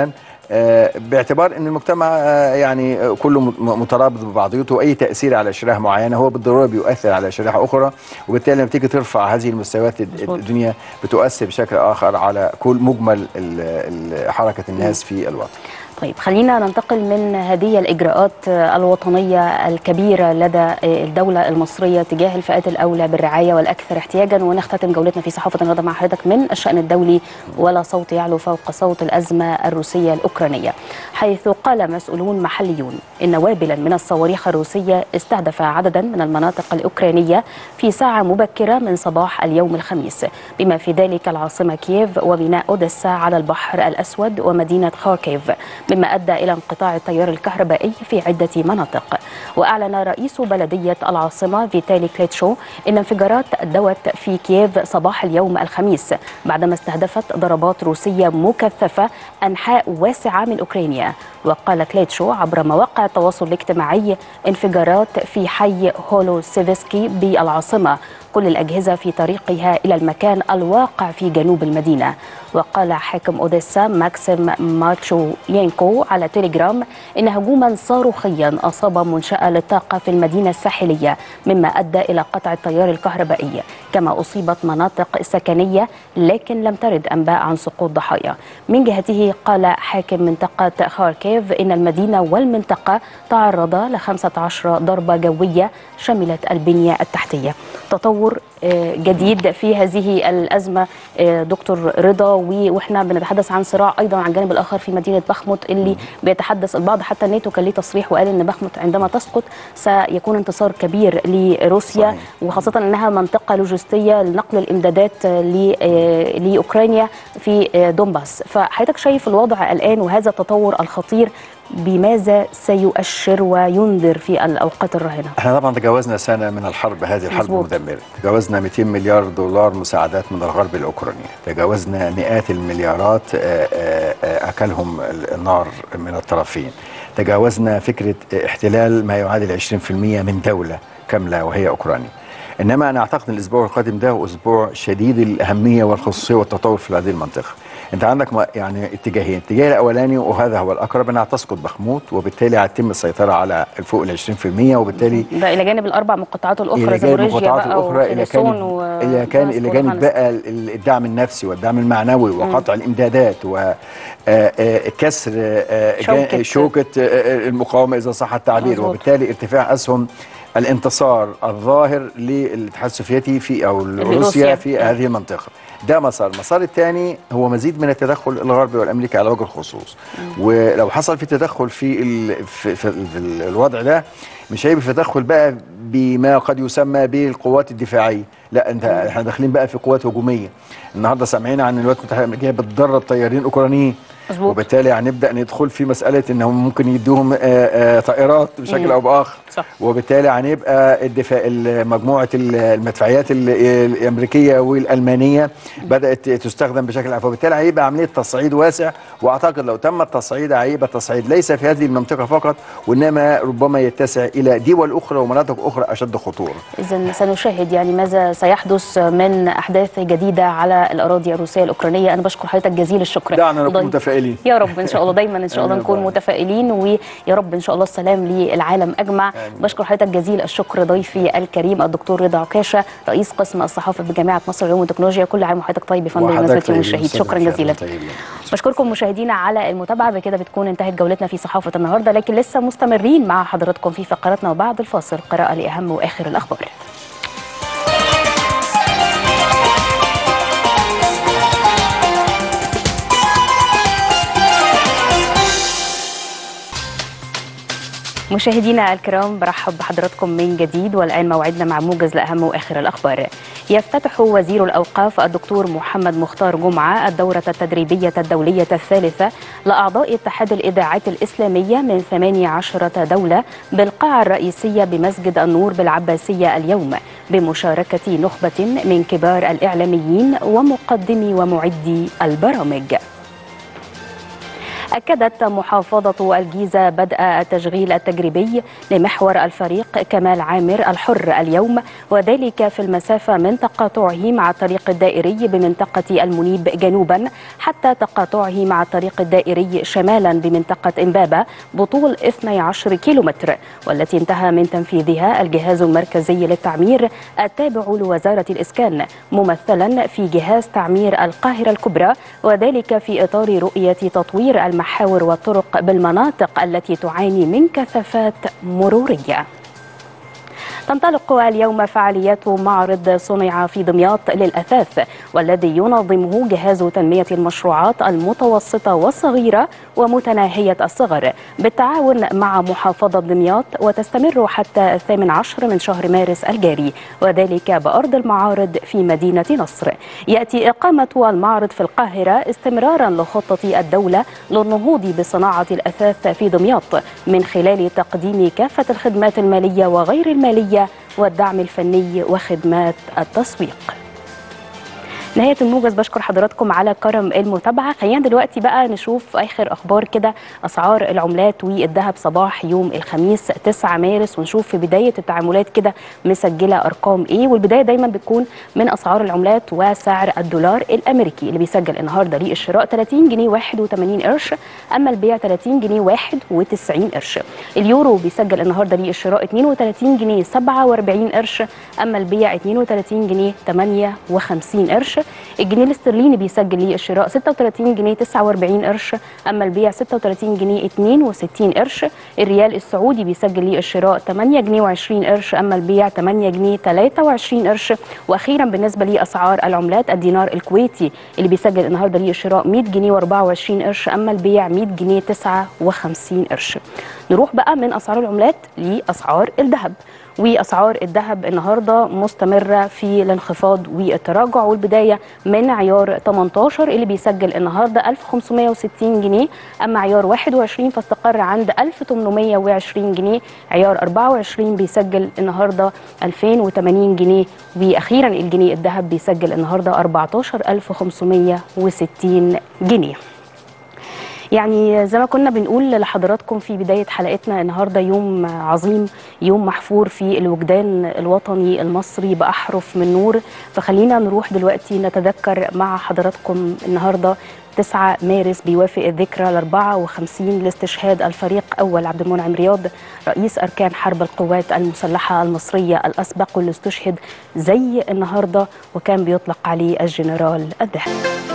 آه، باعتبار ان المجتمع آه، يعني آه، كله م- مترابط ببعضيته واي تاثير على شريحه معينه هو بالضروره بيؤثر على شريحه اخرى وبالتالي لما تيجي ترفع هذه المستويات الد- مظبوط. الدنيا بتؤثر بشكل اخر على كل مجمل ال- ال- حركه الناس في الوطن طيب خلينا ننتقل من هذه الإجراءات الوطنية الكبيرة لدى الدولة المصرية تجاه الفئات الأولى بالرعاية والأكثر احتياجا ونختتم جولتنا في صحافة النهارده مع حضرتك من الشأن الدولي ولا صوت يعلو فوق صوت الأزمة الروسية الأوكرانية حيث قال مسؤولون محليون إن وابلا من الصواريخ الروسية استهدف عددا من المناطق الأوكرانية في ساعة مبكرة من صباح اليوم الخميس بما في ذلك العاصمة كييف وميناء أوديسا على البحر الأسود ومدينة خاركيف مما أدى إلى انقطاع التيار الكهربائي في عدة مناطق وأعلن رئيس بلدية العاصمة فيتالي كليتشو إن انفجارات دوت في كييف صباح اليوم الخميس بعدما استهدفت ضربات روسية مكثفة أنحاء واسعة من أوكرانيا وقال كليتشو عبر مواقع التواصل الاجتماعي انفجارات في حي هولو سيفسكي بالعاصمة كل الأجهزة في طريقها إلى المكان الواقع في جنوب المدينة وقال حاكم أوديسا ماكسيم ماتشوينكو على تيليجرام إن هجوما صاروخيا أصاب منشأة للطاقة في المدينة الساحلية مما أدى إلى قطع التيار الكهربائي كما أصيبت مناطق سكنية لكن لم ترد أنباء عن سقوط ضحايا من جهته قال حاكم منطقة خاركيف إن المدينة والمنطقة تعرضا ل 15 ضربة جوية شملت البنية التحتية تطور آه، جديد في هذه الأزمة آه، دكتور رضا و- وإحنا بنتحدث عن صراع أيضا عن الجانب الآخر في مدينة بخمت اللي بيتحدث البعض حتى الناتو كان ليه تصريح وقال إن بخمت عندما تسقط سيكون انتصار كبير لروسيا صحيح. وخاصة أنها منطقة لوجستية لنقل الإمدادات آه، ل- آه، لأوكرانيا في آه، دونباس فحضرتك شايف الوضع الآن وهذا التطور الخطير بماذا سيؤشر وينذر في الأوقات الراهنة احنا طبعا تجاوزنا سنه من الحرب هذه الحرب مظبوط. المدمره تجاوزنا 200 مليار دولار مساعدات من الغرب الاوكراني تجاوزنا مئات المليارات آه، آه، آه، اكلهم النار من الطرفين تجاوزنا فكره احتلال ما يعادل 20% من دوله كامله وهي اوكرانيا انما انا اعتقد ان الاسبوع القادم ده هو اسبوع شديد الاهميه والخصوصيه والتطور في هذه المنطقه انت عندك ما- يعني اتجاهين الاتجاه الاولاني وهذا هو الاقرب انها تسقط بخموت وبالتالي هتتم السيطره على فوق ال 20% وبالتالي ده إلى جانب الأربع مقاطعات الأخرى الى جانب زابوريجيا المقاطعات بقى الاخرى الى وخرسون كانب و- الى كان الى ودمشق جانب ولوهانسك. بقى ال- الدعم النفسي والدعم المعنوي وقطع الامدادات وكسر شوكة. شوكه آه، آه، المقاومه اذا صح التعبير مظبوط. وبالتالي ارتفاع اسهم الانتصار الظاهر للاتحاد السوفيتي في او روسيا. روسيا في هذه المنطقه ده مسار المسار الثاني هو مزيد من التدخل الغربي والامريكي على وجه الخصوص ولو حصل في تدخل في ال في, في, في الوضع ده مش هيبقى في تدخل بقى بما قد يسمى بالقوات الدفاعيه لا انت احنا داخلين بقى في قوات هجوميه النهارده سامعين عن الولايات المتحده الامريكيه بتدرب طيارين اوكرانيين مظبوط. وبالتالي هنبدا ندخل في مساله انهم ممكن يدوهم آه، آه، طائرات بشكل او باخر صح. وبالتالي هنبقى الدفاع مجموعه المدفعيات ال- الامريكيه والالمانيه بدات تستخدم بشكل عفوي وبالتالي هيبقى عمليه تصعيد واسع واعتقد لو تم التصعيد هيبقى تصعيد ليس في هذه المنطقه فقط وانما ربما يتسع الى دول اخرى ومناطق اخرى اشد خطوره إذا سنشاهد يعني ماذا سيحدث من أحداث جديدة على الأراضي الروسية الأوكرانية أنا بشكر حضرتك جزيل الشكر دعنا نكون ضي- متفائلين يا رب ان شاء الله دايما ان شاء الله آمين نكون يا رب. متفائلين ويا رب ان شاء الله السلام للعالم اجمع آمين. بشكر حضرتك جزيل الشكر ضيفي الكريم الدكتور رضا عكاشه رئيس قسم الصحافه بجامعه مصر العلوم والتكنولوجيا كل عام وحضرتك طيب يا فندم وحضرتك بمناسبه يوم طيب، الشهيد أستاذ شكرا خير، جزيلا طيبين. بشكركم مشاهدينا على المتابعه بكده بتكون انتهت جولتنا في صحافه النهارده لكن لسه مستمرين مع حضراتكم في فقراتنا وبعد الفاصل قراءه لاهم واخر الاخبار مشاهدينا الكرام برحب بحضراتكم من جديد والآن موعدنا مع موجز لأهم وآخر الأخبار يفتتح وزير الأوقاف الدكتور محمد مختار جمعة الدورة التدريبية الدولية الثالثة لأعضاء اتحاد الإذاعات الإسلامية من 18 دولة بالقاعة الرئيسية بمسجد النور بالعباسية اليوم بمشاركة نخبة من كبار الإعلاميين ومقدمي ومعدي البرامج أكدت محافظة الجيزة بدء التشغيل التجريبي لمحور الفريق كمال عامر الحر اليوم وذلك في المسافة من تقاطعه مع الطريق الدائري بمنطقة المنيب جنوبا حتى تقاطعه مع الطريق الدائري شمالا بمنطقة إمبابة بطول 12 كيلومتر والتي انتهى من تنفيذها الجهاز المركزي للتعمير التابع لوزارة الإسكان ممثلا في جهاز تعمير القاهرة الكبرى وذلك في إطار رؤية تطوير المحاور والطرق بالمناطق التي تعاني من كثافات مرورية تنطلق اليوم فعاليات معرض صنع في دمياط للأثاث والذي ينظمه جهاز تنمية المشروعات المتوسطة والصغيرة ومتناهية الصغر بالتعاون مع محافظة دمياط وتستمر حتى الثامن عشر من شهر مارس الجاري وذلك بأرض المعارض في مدينة نصر يأتي إقامة المعرض في القاهرة استمرارا لخطة الدولة للنهوض بصناعة الأثاث في دمياط من خلال تقديم كافة الخدمات المالية وغير المالية والدعم الفني وخدمات التسويق نهاية الموجز بشكر حضراتكم على كرم المتابعة خلينا دلوقتي بقى نشوف آخر أخبار كده أسعار العملات والذهب صباح يوم الخميس 9 مارس ونشوف في بداية التعاملات كده مسجلة أرقام إيه والبداية دايما بتكون من أسعار العملات وسعر الدولار الأمريكي اللي بيسجل النهاردة للشراء 30 جنيه 81 قرش أما البيع 30 جنيه 91 قرش اليورو بيسجل النهاردة للشراء 32 جنيه 47 قرش أما البيع 32 جنيه 58 قرش الجنيه الاسترليني بيسجل لي الشراء 36 جنيه 49 قرش اما البيع 36 جنيه 62 قرش الريال السعودي بيسجل لي الشراء 8 جنيه و20 قرش اما البيع 8 جنيه 23 قرش واخيرا بالنسبه لاسعار العملات الدينار الكويتي اللي بيسجل النهارده ليه الشراء 100 جنيه و24 قرش اما البيع 100 جنيه 59 قرش نروح بقى من اسعار العملات لاسعار الذهب واسعار الذهب النهارده مستمره في الانخفاض والتراجع والبدايه من عيار 18 اللي بيسجل النهارده 1560 جنيه اما عيار 21 فاستقر عند 1820 جنيه عيار 24 بيسجل النهارده 2080 جنيه واخيرا الجنيه الذهب بيسجل النهارده 14560 جنيه يعني زي ما كنا بنقول لحضراتكم في بداية حلقتنا النهاردة يوم عظيم يوم محفور في الوجدان الوطني المصري بأحرف من نور فخلينا نروح دلوقتي نتذكر مع حضراتكم النهاردة 9 مارس بيوافق الذكرى ال 54 لاستشهاد الفريق أول عبد المنعم رياض رئيس أركان حرب القوات المسلحة المصرية الأسبق واللي استشهد زي النهاردة وكان بيطلق عليه الجنرال الذهبي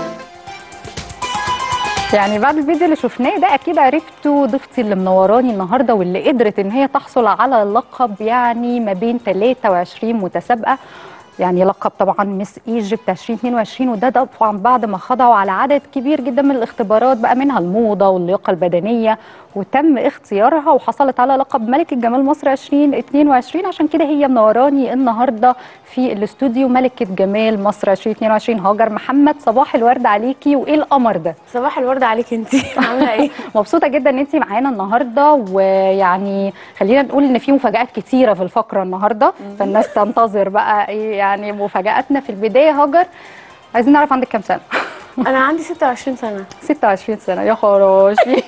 يعني بعد الفيديو اللي شفناه ده اكيد عرفتوا ضيفتي اللي منوراني النهارده واللي قدرت ان هي تحصل على اللقب يعني ما بين 23 متسابقه يعني لقب طبعا مس ايجيبت 2022 وده طبعا بعد ما خضعوا على عدد كبير جدا من الاختبارات بقى منها الموضه واللياقه البدنيه وتم اختيارها وحصلت على لقب ملكه جمال مصر 2022 عشان كده هي منوراني النهارده في الاستوديو ملكه جمال مصر 2022 هاجر محمد صباح الورد عليكي وايه القمر ده صباح الورد عليك انت عامله ايه مبسوطه جدا ان انت معانا النهارده ويعني خلينا نقول ان في مفاجات كتيره في الفقره النهارده فالناس تنتظر بقى ايه يعني مفاجاتنا في البدايه هاجر عايزين نعرف عندك كام سنه انا عندي 26 سنه 26 سنه يا خراشي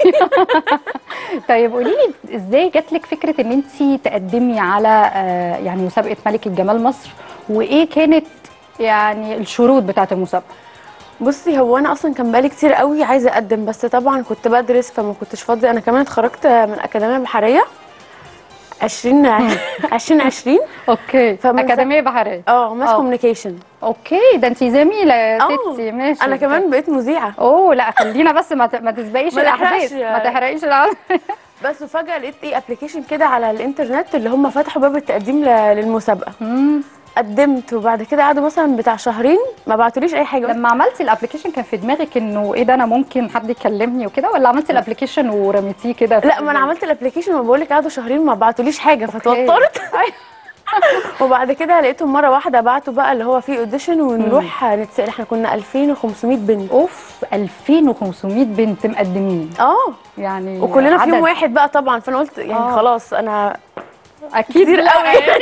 طيب قولي لي ازاي جات لك فكره ان انت تقدمي على آه، يعني مسابقه ملكه جمال مصر وايه كانت يعني الشروط بتاعه المسابقه بصي هو انا اصلا كان بقالي كتير قوي عايزه اقدم بس طبعا كنت بدرس فما كنتش فاضيه انا كمان اتخرجت من اكاديميه بحريه 20 2020 اوكي فمن اكاديميه بحريه اه ماس آه. كوميونيكيشن اوكي ده انت زميله يا آه، ستي ماشي انا كمان بقيت مذيعه اوه لا خلينا بس ما ت- ما تسبقيش ما الاحداث نحرقش. ما تحرقيش الأحداث. بس فجاه لقيت ايه ابلكيشن كده على الانترنت اللي هم فتحوا باب التقديم ل- للمسابقه مم. قدمت وبعد كده قعدوا مثلا بتاع شهرين ما بعتوليش اي حاجه لما عملتي الابلكيشن كان في دماغك انه ايه ده انا ممكن حد يكلمني وكده ولا عملتي الابلكيشن ورميتيه كده في لا ما انا عملت الابلكيشن وبقول لك قعدوا شهرين ما بعتوليش حاجه أوكي. فتوترت أيوة. وبعد كده لقيتهم مره واحده بعتوا بقى اللي هو فيه اوديشن ونروح نتسال احنا كنا 2500 بنت اوف 2500 بنت مقدمين اه يعني وكلنا في يوم عدد واحد بقى طبعا فانا قلت يعني آه. خلاص انا اكيد كتير لا قوي. يعني.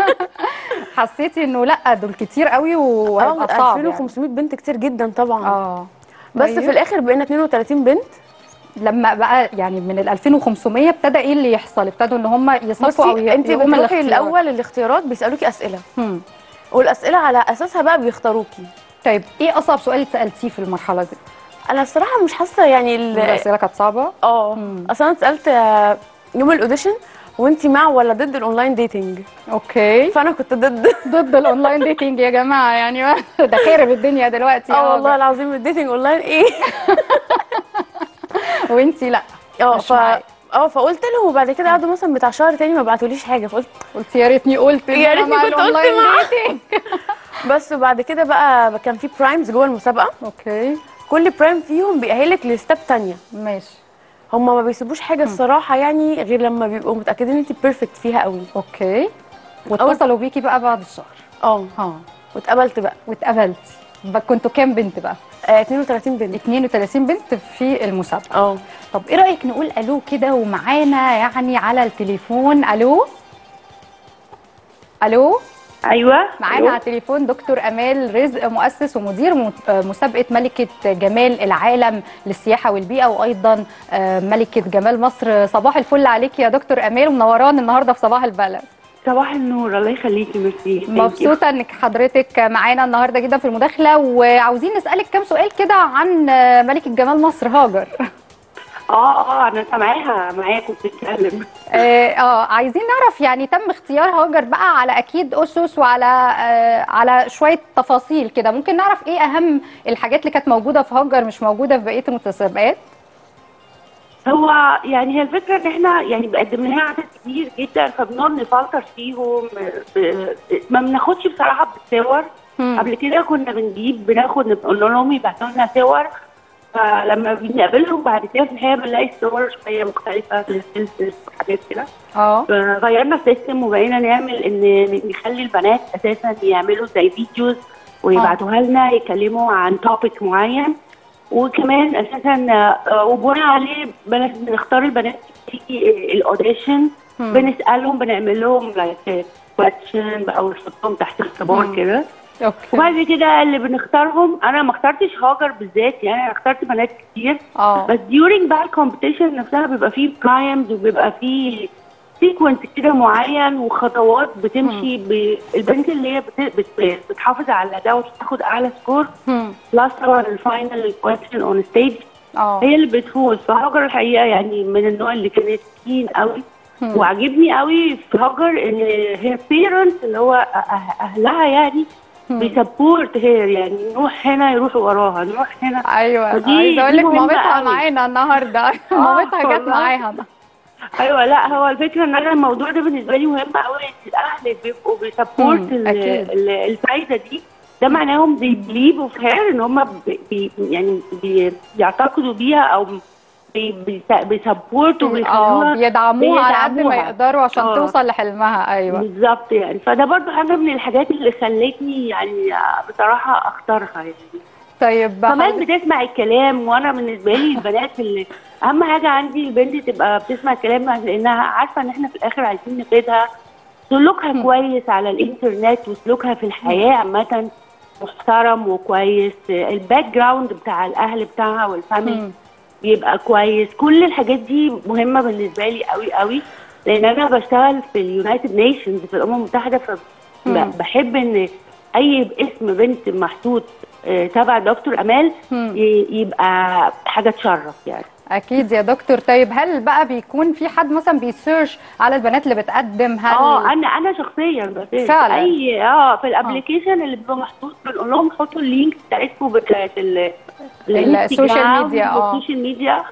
حسيتي انه لا دول كتير قوي اه وهيبقى صعب يعني. 2500 بنت كتير جدا طبعا اه بس طيب. في الاخر بقينا 32 بنت لما بقى يعني من ال 2500 ابتدى ايه اللي يحصل ابتدوا ان هم يصفوا او بصي انت يقوموا بتروحي الاختيار. الاول الاختيارات بيسالوكي اسئله مم. والاسئله على اساسها بقى بيختاروكي طيب ايه اصعب سؤال اتسالتيه في المرحله دي انا الصراحه مش حاسه يعني ال- الاسئله كانت صعبه اه مم. اصلا انا اتسالت آه، يوم الاوديشن وانت مع ولا ضد الاونلاين ديتنج اوكي فانا كنت ضد ضد الاونلاين ديتنج يا جماعه يعني ده خرب الدنيا دلوقتي اه والله والله العظيم الديتنج اونلاين ايه وانتي لا اه مش ف معايا. اه فقلت لهم وبعد كده قعدوا مثلا بتاع شهر تاني ما بعتوليش حاجه فقلت قلت يا ريتني قلت إن يا أنا ريتني مع كنت قلت الأونلاين مع. dating. بس وبعد كده بقى كان في برايمز جوه المسابقه اوكي كل برايم فيهم بيأهلك لستاب تانية ماشي هما ما بيسيبوش حاجه الصراحه يعني غير لما بيبقوا متاكدين انت بيرفكت فيها قوي اوكي واتصلوا بيكي بقى بعد الشهر اه اه واتقبلت بقى واتقبلتي بقى كنتوا كام بنت بقى آه 32 بنت 32 بنت في المسابقه اه طب ايه رايك نقول الو كده ومعانا يعني على التليفون الو الو ايوه معانا على التليفون دكتور امال رزق مؤسس ومدير م- آه، مسابقه ملكه جمال العالم للسياحه والبيئه وايضا آه، ملكه جمال مصر صباح الفل عليك يا دكتور امال ومنوران النهارده في صباح البلد صباح النور الله يخليكي ميرسي Thank you. مبسوطه انك حضرتك معانا النهارده جدا في المداخله وعاوزين نسالك كام سؤال كده عن آه، ملكه جمال مصر هاجر اه اه انا سامعاها معاكم بتتكلم اه آه، عايزين نعرف يعني تم اختيار هاجر بقى على اكيد اسس وعلى آه على شويه تفاصيل كده ممكن نعرف ايه اهم الحاجات اللي كانت موجوده في هاجر مش موجوده في بقيه المتسابقات هو يعني هي الفكره ان احنا يعني بقدم لها عدد كبير جدا فبنقعد نفلتر فيهم ب... ما بناخدش بصراحه بالصور مم. قبل كده كنا بنجيب بناخد نقول لهم يبعتوا لنا صور فلما بنقابلهم بعد كده في الحقيقه بنلاقي الصور شويه مختلفه في الفلترز وحاجات كده اه فغيرنا السيستم وبقينا نعمل ان نخلي البنات اساسا يعملوا زي فيديوز ويبعتوها لنا يتكلموا عن توبيك معين وكمان اساسا آه، وبناء عليه بن- بنختار البنات تيجي الاوديشن مم. بنسالهم بنعمل لهم لايك كويشن بقى ونحطهم تحت اختبار مم. كده اوكي وبعد كده اللي بنختارهم انا ما اخترتش هاجر بالذات يعني انا اخترت بنات كتير اه بس during بقى الكومبيتيشن نفسها بيبقى فيه برايمز وبيبقى فيه سيكونس كده معين وخطوات بتمشي بالبنت اللي هي بت- بت- بتحافظ على ده وتاخد اعلى سكور مم. بلس طبعا الفاينل كويشن اون ستيج اه هي اللي بتفوز فهاجر الحقيقه يعني من النوع اللي كانت كين قوي مم. وعجبني قوي في هاجر ان هي بيرنت اللي هو أه- اهلها يعني مم. بيسبورت هير يعني نروح هنا يروحوا وراها نروح هنا ايوه ودي- عايزه اقول دي لك مهمة مامتها قوي. معانا النهارده مامتها جت والله. معاها ايوه لا هو الفكره ان انا الموضوع ده بالنسبه لي مهم قوي ان الاهل بيبقوا بيسبورت مم، ال- أكيد. ال- الفايده دي ده معناهم بيبليفوا في هير ان هم بي بي يعني بي بيعتقدوا بيها او بي بيس- بيسبورتوا اه وبيخلوها بيدعموها على قد ما بيدعموها. يقدروا عشان آه. توصل لحلمها ايوه بالظبط يعني فده برضو حاجه من الحاجات اللي خلتني يعني بصراحه اختارها يعني طيب كمان حضرتك- بتسمع الكلام وانا بالنسبه لي البنات اللي اهم حاجه عندي البنت تبقى بتسمع الكلام لانها عارفه ان احنا في الاخر عايزين نفيدها سلوكها كويس على الانترنت وسلوكها في الحياه عامه محترم وكويس الباك جراوند بتاع الاهل بتاعها والفاميلي مم. بيبقى كويس كل الحاجات دي مهمه بالنسبه لي قوي قوي لان انا بشتغل في اليونايتد نيشنز في الامم المتحده مم. فبحب ان اي اسم بنت محطوط آه، تبع دكتور امال مم. ي- يبقى حاجه تشرف يعني اكيد يا دكتور طيب هل بقى بيكون في حد مثلا بيسيرش على البنات اللي بتقدم هل اه انا انا شخصيا بس فعلا. اي اه في الابلكيشن اللي بيبقى محطوط بنقول لهم حطوا اللينك بتاعتكم بتاعت ال- الانستجرام ميديا، اه. والسوشيال ميديا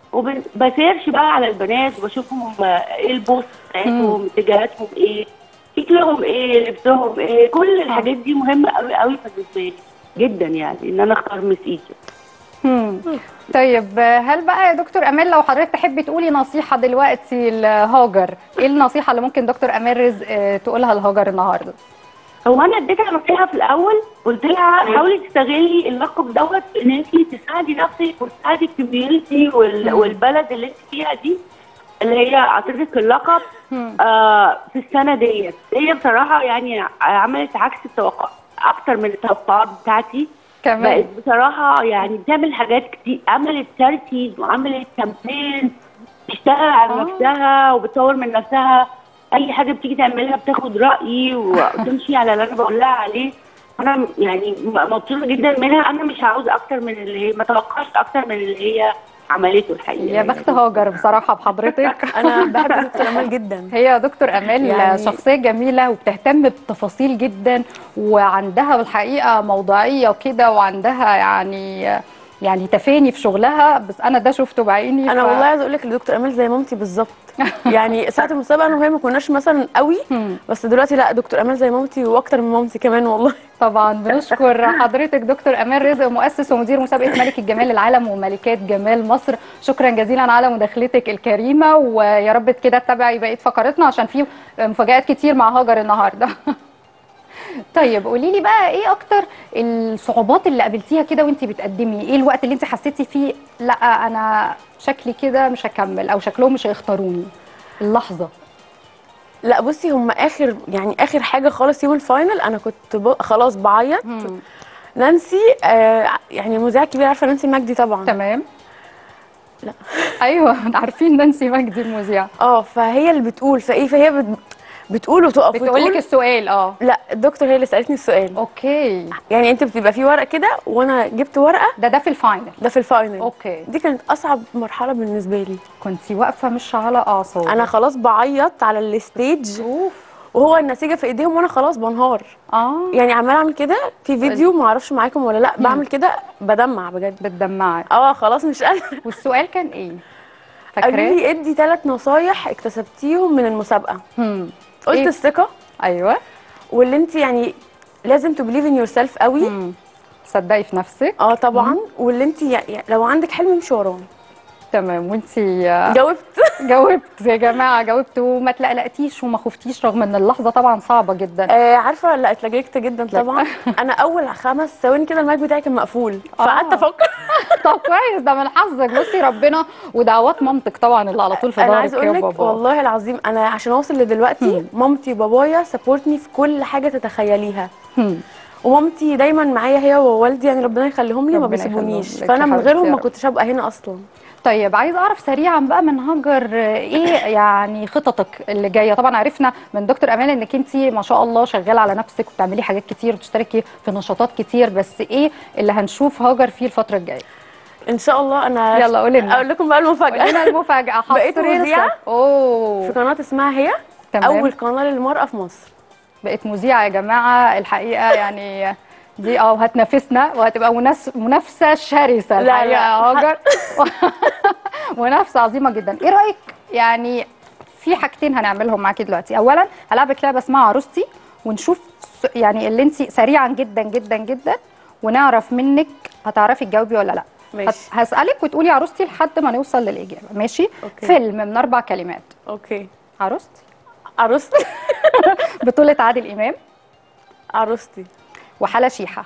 وبسيرش بقى على البنات وبشوفهم هم ايه البوست بتاعتهم اتجاهاتهم ايه شكلهم ايه لبسهم ايه كل الحاجات دي مهمه قوي قوي بالنسبه لي جدا يعني ان انا اختار مس ايجيبت مم. طيب هل بقى يا دكتور امال لو حضرتك تحبي تقولي نصيحه دلوقتي لهاجر ايه النصيحه اللي ممكن دكتور امال رزق آه، تقولها لهاجر النهارده هو انا اديتها نصيحه في الاول قلت لها حاولي تستغلي اللقب دوت ان انت تساعدي نفسك وتساعدي الكوميونتي وال- مم. والبلد اللي انت فيها دي اللي هي اعطتك اللقب مم. آه في السنه ديت هي بصراحه يعني عملت عكس التوقع اكتر من التوقعات بتاعتي كمان بقت بصراحه يعني بتعمل حاجات كتير عملت تشاريتيز وعملت كامبين بتشتغل على آه. نفسها وبتطور من نفسها اي حاجه بتيجي تعملها بتاخد رايي وتمشي على اللي انا بقول لها عليه انا يعني م- مبسوطه جدا منها انا مش عاوزه اكتر من اللي هي ما توقعش اكتر من اللي هي عملته الحقيقه يا بخت هاجر بصراحه بحضرتك انا بحب دكتور امال جدا هي دكتور امال يعني- شخصيه جميله وبتهتم بالتفاصيل جدا وعندها الحقيقه موضوعيه وكده وعندها يعني يعني تفاني في شغلها بس انا ده شفته بعيني انا ف- والله عايزه اقول لك دكتور امال زي مامتي بالظبط يعني ساعه المسابقه انا وهي ما كناش مثلا قوي هم. بس دلوقتي لا دكتور امال زي مامتي واكتر من مامتي كمان والله طبعا بنشكر حضرتك دكتور امال رزق مؤسس ومدير مسابقه ملك الجمال العالم وملكات جمال مصر شكرا جزيلا على مداخلتك الكريمه ويا رب كده تتابعي بقيه فقراتنا عشان في مفاجات كتير مع هاجر النهارده طيب قولي لي بقى ايه اكتر الصعوبات اللي قابلتيها كده وانت بتقدمي ايه الوقت اللي انت حسيتي فيه لا انا شكلي كده مش هكمل او شكلهم مش هيختاروني اللحظه لا بصي هم اخر يعني اخر حاجه خالص يوم الفاينل انا كنت ب... خلاص بعيط نانسي آه يعني المذيعه الكبيره عارفه نانسي مجدي طبعا تمام لا. ايوه عارفين نانسي مجدي المذيعه اه فهي اللي بتقول فايه فهي بت... بتقول وتقف بتقول لك وتقول السؤال اه لا الدكتور هي اللي سالتني السؤال اوكي يعني انت بتبقى في ورق كده وانا جبت ورقه ده ده في الفاينل ده في الفاينل اوكي دي كانت اصعب مرحله بالنسبه لي كنتي واقفه مش على اعصاب انا خلاص بعيط على الستيج اوف وهو النتيجه في ايديهم وانا خلاص بنهار اه يعني عماله اعمل كده في فيديو ما اعرفش معاكم ولا لا بعمل كده بدمع بجد بتدمعي اه خلاص مش قادره والسؤال كان ايه قالوا فاكراه لي ادي ثلاث نصايح اكتسبتيهم من المسابقه هم. قلت إيه؟ الثقه ايوه واللي انت يعني لازم تبليف ان يور سيلف قوي هم. صدقي في نفسك اه طبعا واللي انت يعني لو عندك حلم امشي وراه تمام وانتي آه، جاوبت جاوبت يا جماعه جاوبت وما تلقلقتيش وما خفتيش رغم ان اللحظه طبعا صعبه جدا آه عارفه لا اتلجلجت جدا طبعا انا اول خمس ثواني كده المايك بتاعي كان مقفول فقعدت افكر طب كويس ده من حظك بصي ربنا ودعوات مامتك طبعا اللي على طول في انا ظهرك عايزه يا اقول لك بابا والله العظيم انا عشان اوصل لدلوقتي مامتي وبابايا سبورتني في كل حاجه تتخيليها هم. ومامتي دايما معايا هي ووالدي يعني ربنا يخليهم لي ما ربنا يخليهم بيسيبونيش لك فانا يا من حبيبتي غيرهم يا ما رب. كنتش هبقى هنا اصلا طيب عايز اعرف سريعا بقى من هاجر آه، ايه يعني خططك اللي جايه طبعا عرفنا من دكتور امان انك انت ما شاء الله شغاله على نفسك وبتعملي حاجات كتير وبتشتركي في نشاطات كتير بس ايه اللي هنشوف هاجر فيه الفتره الجايه ان شاء الله انا يلا قولي لنا. اقول لكم بقى قولي لنا المفاجاه المفاجاه بقيت حصريا مذيعة؟ صح. اوه في قناه اسمها هي تمام. اول قناه للمراه في مصر بقت مذيعه يا جماعه الحقيقه يعني دي اه وهتنافسنا وهتبقى مناس- منافسه شرسه لا، الحقيقه يا لا. هاجر منافسه عظيمه جدا ايه رايك يعني في حاجتين هنعملهم معاكي دلوقتي اولا هلعبك لعبه اسمها عروستي ونشوف س- يعني اللي انت سريعا جدا جدا جدا ونعرف منك هتعرفي تجاوبي ولا لا ماشي. هت- هسالك وتقولي عروستي لحد ما نوصل للاجابه ماشي أوكي. فيلم من اربع كلمات اوكي عروستي عروستي بطوله عادل امام عروستي وحلا شيحه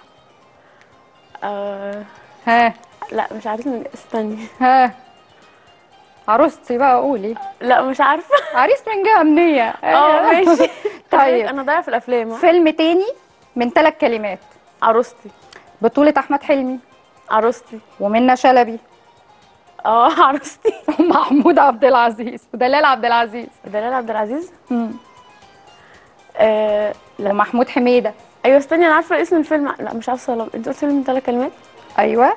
آه ها لا مش عارفه استني ها عروستي بقى قولي لا مش عارفه عريس من جهه امنيه اه ماشي طيب انا ضايعه في الافلام ها؟ فيلم تاني من ثلاث كلمات عروستي بطولة أحمد حلمي عروستي ومنى شلبي اه عروستي ومحمود عبد العزيز ودلال عبد العزيز دلال عبد العزيز مم. آه لا ومحمود حميدة ايوه استني انا عارفه اسم الفيلم لا مش عارفه والله. انت قلت فيلم من ثلاث كلمات أيوه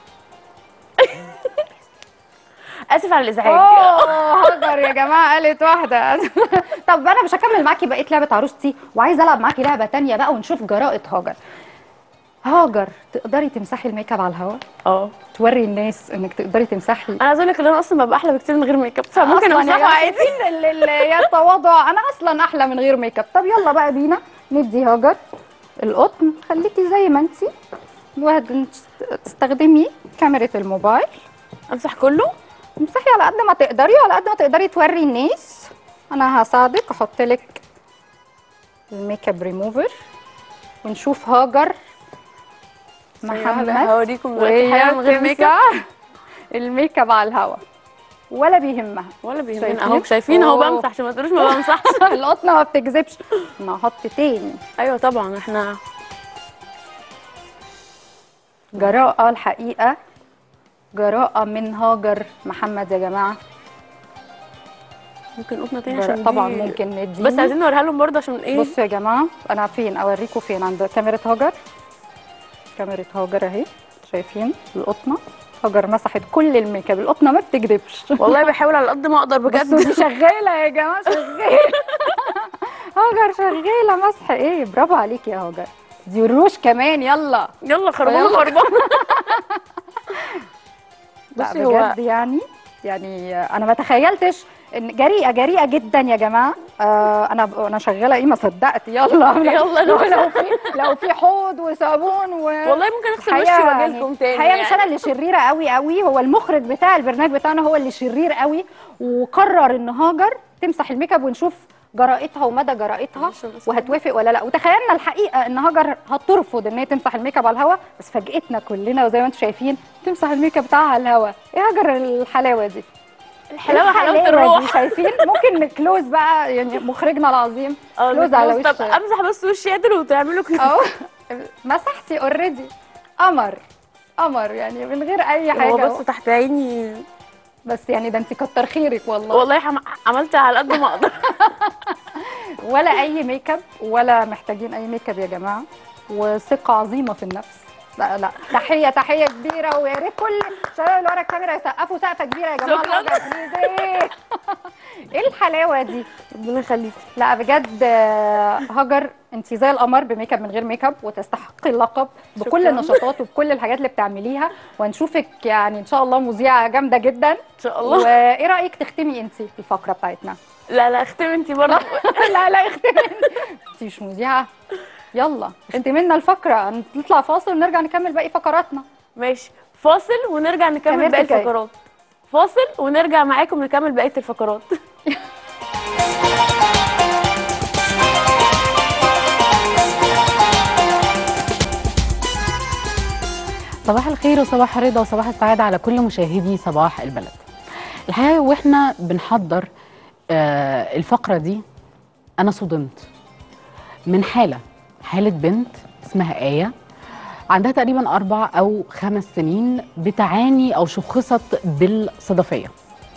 اسف على الازعاج اوه هاجر يا جماعه قالت واحده طب انا مش هكمل معاكي بقيه لعبه عروستي وعايزه العب معاكي لعبه تانية بقى ونشوف جراءه هاجر هاجر تقدري تمسحي الميك اب على الهواء اه توري الناس انك تقدري تمسحي انا عايزه اقول لك ان انا اصلا ببقى احلى بكتير من غير ميك اب فممكن أصلاً يا امسحه جماعة عادي شايفين ال- ال- يا التواضع انا اصلا احلى من غير ميك اب طب يلا بقى بينا ندي هاجر القطن خليكي زي ما انتي وهد- تستخدمي كاميرا الموبايل امسح كله امسحي على قد ما تقدري وعلى قد ما تقدري توري الناس انا هساعدك احط لك الميك اب ريموفر ونشوف هاجر محمد هوريكم دلوقتي وهي حاجه من غير ميك اب بتمسح الميك اب على الهوا ولا بيهمها ولا بيهمنا شايفين؟ اهو شايفين اهو أوه. بمسح عشان ما تقولوش ما بمسحش القطنه ما بتكذبش انا هحط تاني ايوه طبعا احنا جراءة الحقيقة جراءة من هاجر محمد يا جماعة ممكن قطنه تاني جراءة عشان طبعا دي- ممكن ندي بس عايزين نوريها لهم برضه عشان ايه بصوا يا جماعة أنا فين أوريكم فين عند كاميرا هاجر كاميرا هاجر أهي شايفين القطنة هاجر مسحت كل الميك اب القطنة ما بتكذبش والله بحاول على قد ما اقدر بصوا دي بجد شغالة يا جماعة شغالة هاجر شغالة مسح ايه برافو عليكي يا هاجر دي الروش كمان يلا يلا خربانه يلا. خربانه لا بصي هو- بجد يعني يعني انا ما تخيلتش ان جريئه جريئه جدا يا جماعه آه انا انا شغاله ايه ما صدقت يلا يلا لو, نروح. لو في لو في حوض وصابون و والله ممكن اغسل وشي الحقيقة واجي يعني- لكم تاني الحقيقه مش يعني. انا اللي شريره قوي قوي هو المخرج بتاع البرنامج بتاعنا هو اللي شرير قوي وقرر ان هاجر تمسح الميك اب ونشوف جرائتها ومدى جرائتها عشان أسمع. وهتوافق ولا لا وتخيلنا الحقيقه ان هاجر هترفض ان هي تمسح الميك اب على الهوا بس فاجئتنا كلنا وزي ما انتم شايفين تمسح الميك اب بتاعها على الهوا ايه هاجر الحلاوه دي الحلاوه حلاوه دي الروح شايفين ممكن نكلوز بقى يعني مخرجنا العظيم اه كلوز على نكلوز. وش طب امسح بس وشي قادر وتعملوا كلوز اهو مسحتي اوريدي قمر قمر يعني من غير اي حاجه هو أهو. بس تحت عيني بس يعني ده انت كتر خيرك والله والله حم... عملت على قد ما اقدر ولا اي ميك اب ولا محتاجين اي ميك اب يا جماعه وثقه عظيمه في النفس لا لا تحيه تحيه كبيره ويا ريت كل الشباب اللي ورا الكاميرا يسقفوا سقفه كبيره يا جماعه شكراً. الهجر، بليز ايه ايه الحلاوه دي ربنا يخليكي لا بجد آه، هاجر انت زي القمر بميك اب من غير ميك اب وتستحقي اللقب بكل شكراً. النشاطات وبكل الحاجات اللي بتعمليها وهنشوفك يعني ان شاء الله مذيعه جامده جدا ان شاء الله وايه رايك تختمي انت الفقره بتاعتنا لا لا اختمي انت برضه لا لا اختمي انت مش مذيعه يلا اختمي لنا الفقره نطلع فاصل ونرجع نكمل باقي فقراتنا ماشي فاصل ونرجع نكمل كمان باقي حكاية. الفقرات فاصل ونرجع معاكم نكمل بقيه الفقرات صباح الخير وصباح الرضا وصباح السعادة على كل مشاهدي صباح البلد الحقيقة واحنا بنحضر آه، الفقرة دي أنا صدمت من حالة حالة بنت اسمها آية عندها تقريبا أربع أو خمس سنين بتعاني أو شخصت بالصدفية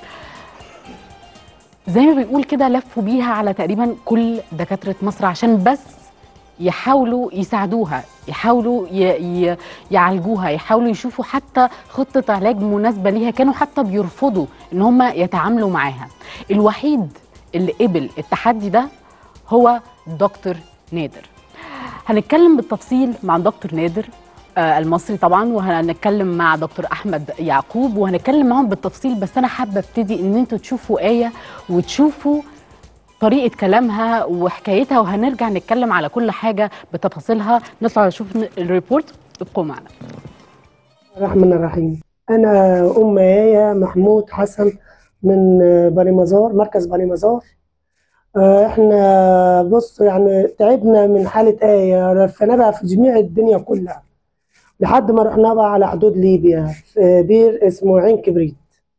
زي ما بيقول كده لفوا بيها على تقريبا كل دكاترة مصر عشان بس يحاولوا يساعدوها يحاولوا ي... ي... يعالجوها يحاولوا يشوفوا حتى خطة علاج مناسبة ليها كانوا حتى بيرفضوا ان هم يتعاملوا معاها الوحيد اللي قبل التحدي ده هو دكتور نادر هنتكلم بالتفصيل مع دكتور نادر آه، المصري طبعا وهنتكلم مع دكتور احمد يعقوب وهنتكلم معاهم بالتفصيل بس انا حابه ابتدي ان انتوا تشوفوا ايه وتشوفوا طريقه كلامها وحكايتها وهنرجع نتكلم على كل حاجه بتفاصيلها نطلع نشوف الريبورت ابقوا معنا الرحمن الرحيم أنا أم آية محمود حسن من بني مزار مركز بني مزار آه، إحنا بص يعني تعبنا من حالة آية لفينا بقى في جميع الدنيا كلها لحد ما رحنا بقى على حدود ليبيا في بير اسمه عين كبريت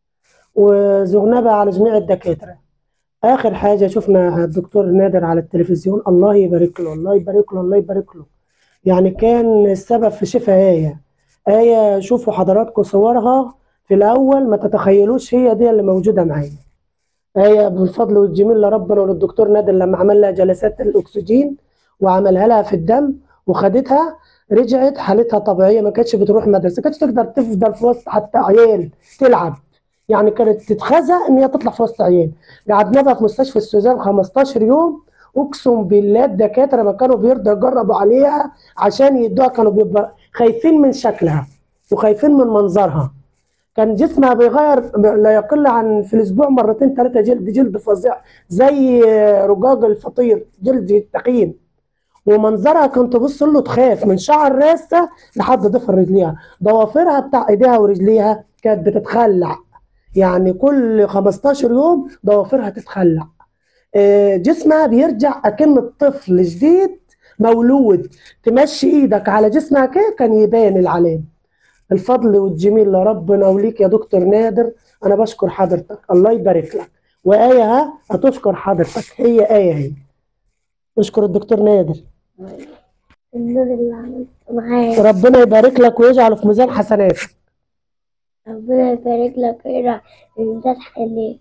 وزغنا بقى على جميع الدكاترة آخر حاجة شفنا الدكتور نادر على التلفزيون الله يبارك له الله يبارك له الله يبارك له يعني كان السبب في شفاء آية آية شوفوا حضراتكم صورها في الأول ما تتخيلوش هي دي اللي موجودة معايا آية بالفضل والجميل لربنا وللدكتور نادر لما عمل لها جلسات الأكسجين وعملها لها في الدم وخدتها رجعت حالتها طبيعية ما كانتش بتروح مدرسة كانتش تقدر تفضل في وسط حتى عيال تلعب يعني كانت تتخزى ان هي تطلع في وسط عيال قعدنا بقى في مستشفى السوزان 15 يوم اقسم بالله الدكاتره ما كانوا بيرضوا يجربوا عليها عشان يدوها كانوا بيبقى خايفين من شكلها وخايفين من منظرها كان جسمها بيغير لا يقل عن في الاسبوع مرتين ثلاثه جلد جلد فظيع زي رجاج الفطير جلد تخين ومنظرها كنت تبص له تخاف من شعر راسها لحد ضفر رجليها ضوافرها بتاع ايديها ورجليها كانت بتتخلع يعني كل 15 يوم ضوافرها تتخلع آه، جسمها بيرجع اكن الطفل جديد مولود تمشي ايدك على جسمها كده كان يبان العلام الفضل والجميل لربنا وليك يا دكتور نادر انا بشكر حضرتك الله يبارك لك وآية ها هتشكر حضرتك هي آية هي نشكر الدكتور نادر النور اللي عملته معاك ربنا يبارك لك ويجعله في ميزان حسناتك ربنا يبارك لك ويرعى امداد حنين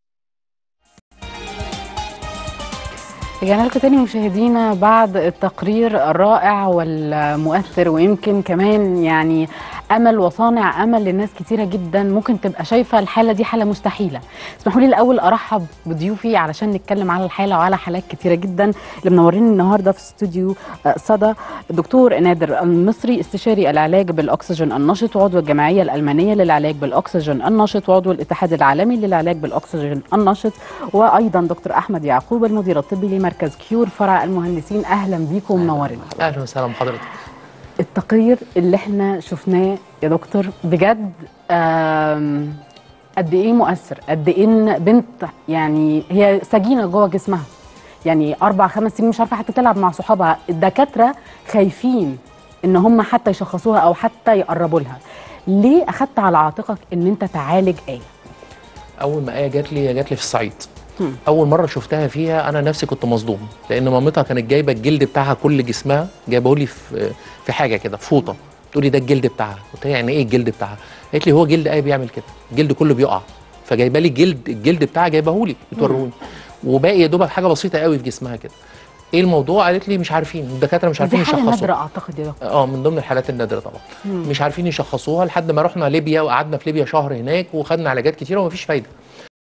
رجعنا لكم تاني مشاهدينا بعد التقرير الرائع والمؤثر ويمكن كمان يعني امل وصانع امل للناس كتيره جدا ممكن تبقى شايفه الحاله دي حاله مستحيله اسمحوا لي الاول ارحب بضيوفي علشان نتكلم على الحاله وعلى حالات كتيره جدا اللي منورين النهارده في استوديو آه، صدى الدكتور نادر المصري استشاري العلاج بالاكسجين النشط وعضو الجمعيه الالمانيه للعلاج بالاكسجين النشط وعضو الاتحاد العالمي للعلاج بالاكسجين النشط وايضا دكتور احمد يعقوب المدير الطبي لمركز كيور فرع المهندسين اهلا بيكم ومنورين اهلا وسهلا بحضرتك التقرير اللي احنا شفناه يا دكتور بجد آم، قد ايه مؤثر قد ايه ان بنت يعني هي سجينه جوه جسمها يعني اربع خمس سنين مش عارفه حتى تلعب مع صحابها الدكاتره خايفين ان هم حتى يشخصوها او حتى يقربوا لها ليه اخدت على عاتقك ان انت تعالج ايه اول ما ايه جات لي هي جات لي في الصعيد هم. اول مره شفتها فيها انا نفسي كنت مصدوم لان مامتها كانت جايبه الجلد بتاعها كل جسمها جايبه لي في في حاجه كده في فوطه تقول لي ده الجلد بتاعها قلت لها يعني ايه الجلد بتاعها قالت لي هو جلد ايه بيعمل كده الجلد كله بيقع فجايبه لي جلد الجلد بتاعها جايبه لي بتوروني وباقي يا دوبك حاجه بسيطه قوي في جسمها كده ايه الموضوع قالت لي مش عارفين الدكاتره مش دي عارفين حاله يشخصوا نادره اعتقد يا دكتور اه من ضمن الحالات النادره طبعا مم. مش عارفين يشخصوها لحد ما رحنا ليبيا وقعدنا في ليبيا شهر هناك وخدنا علاجات كتيره ومفيش فايده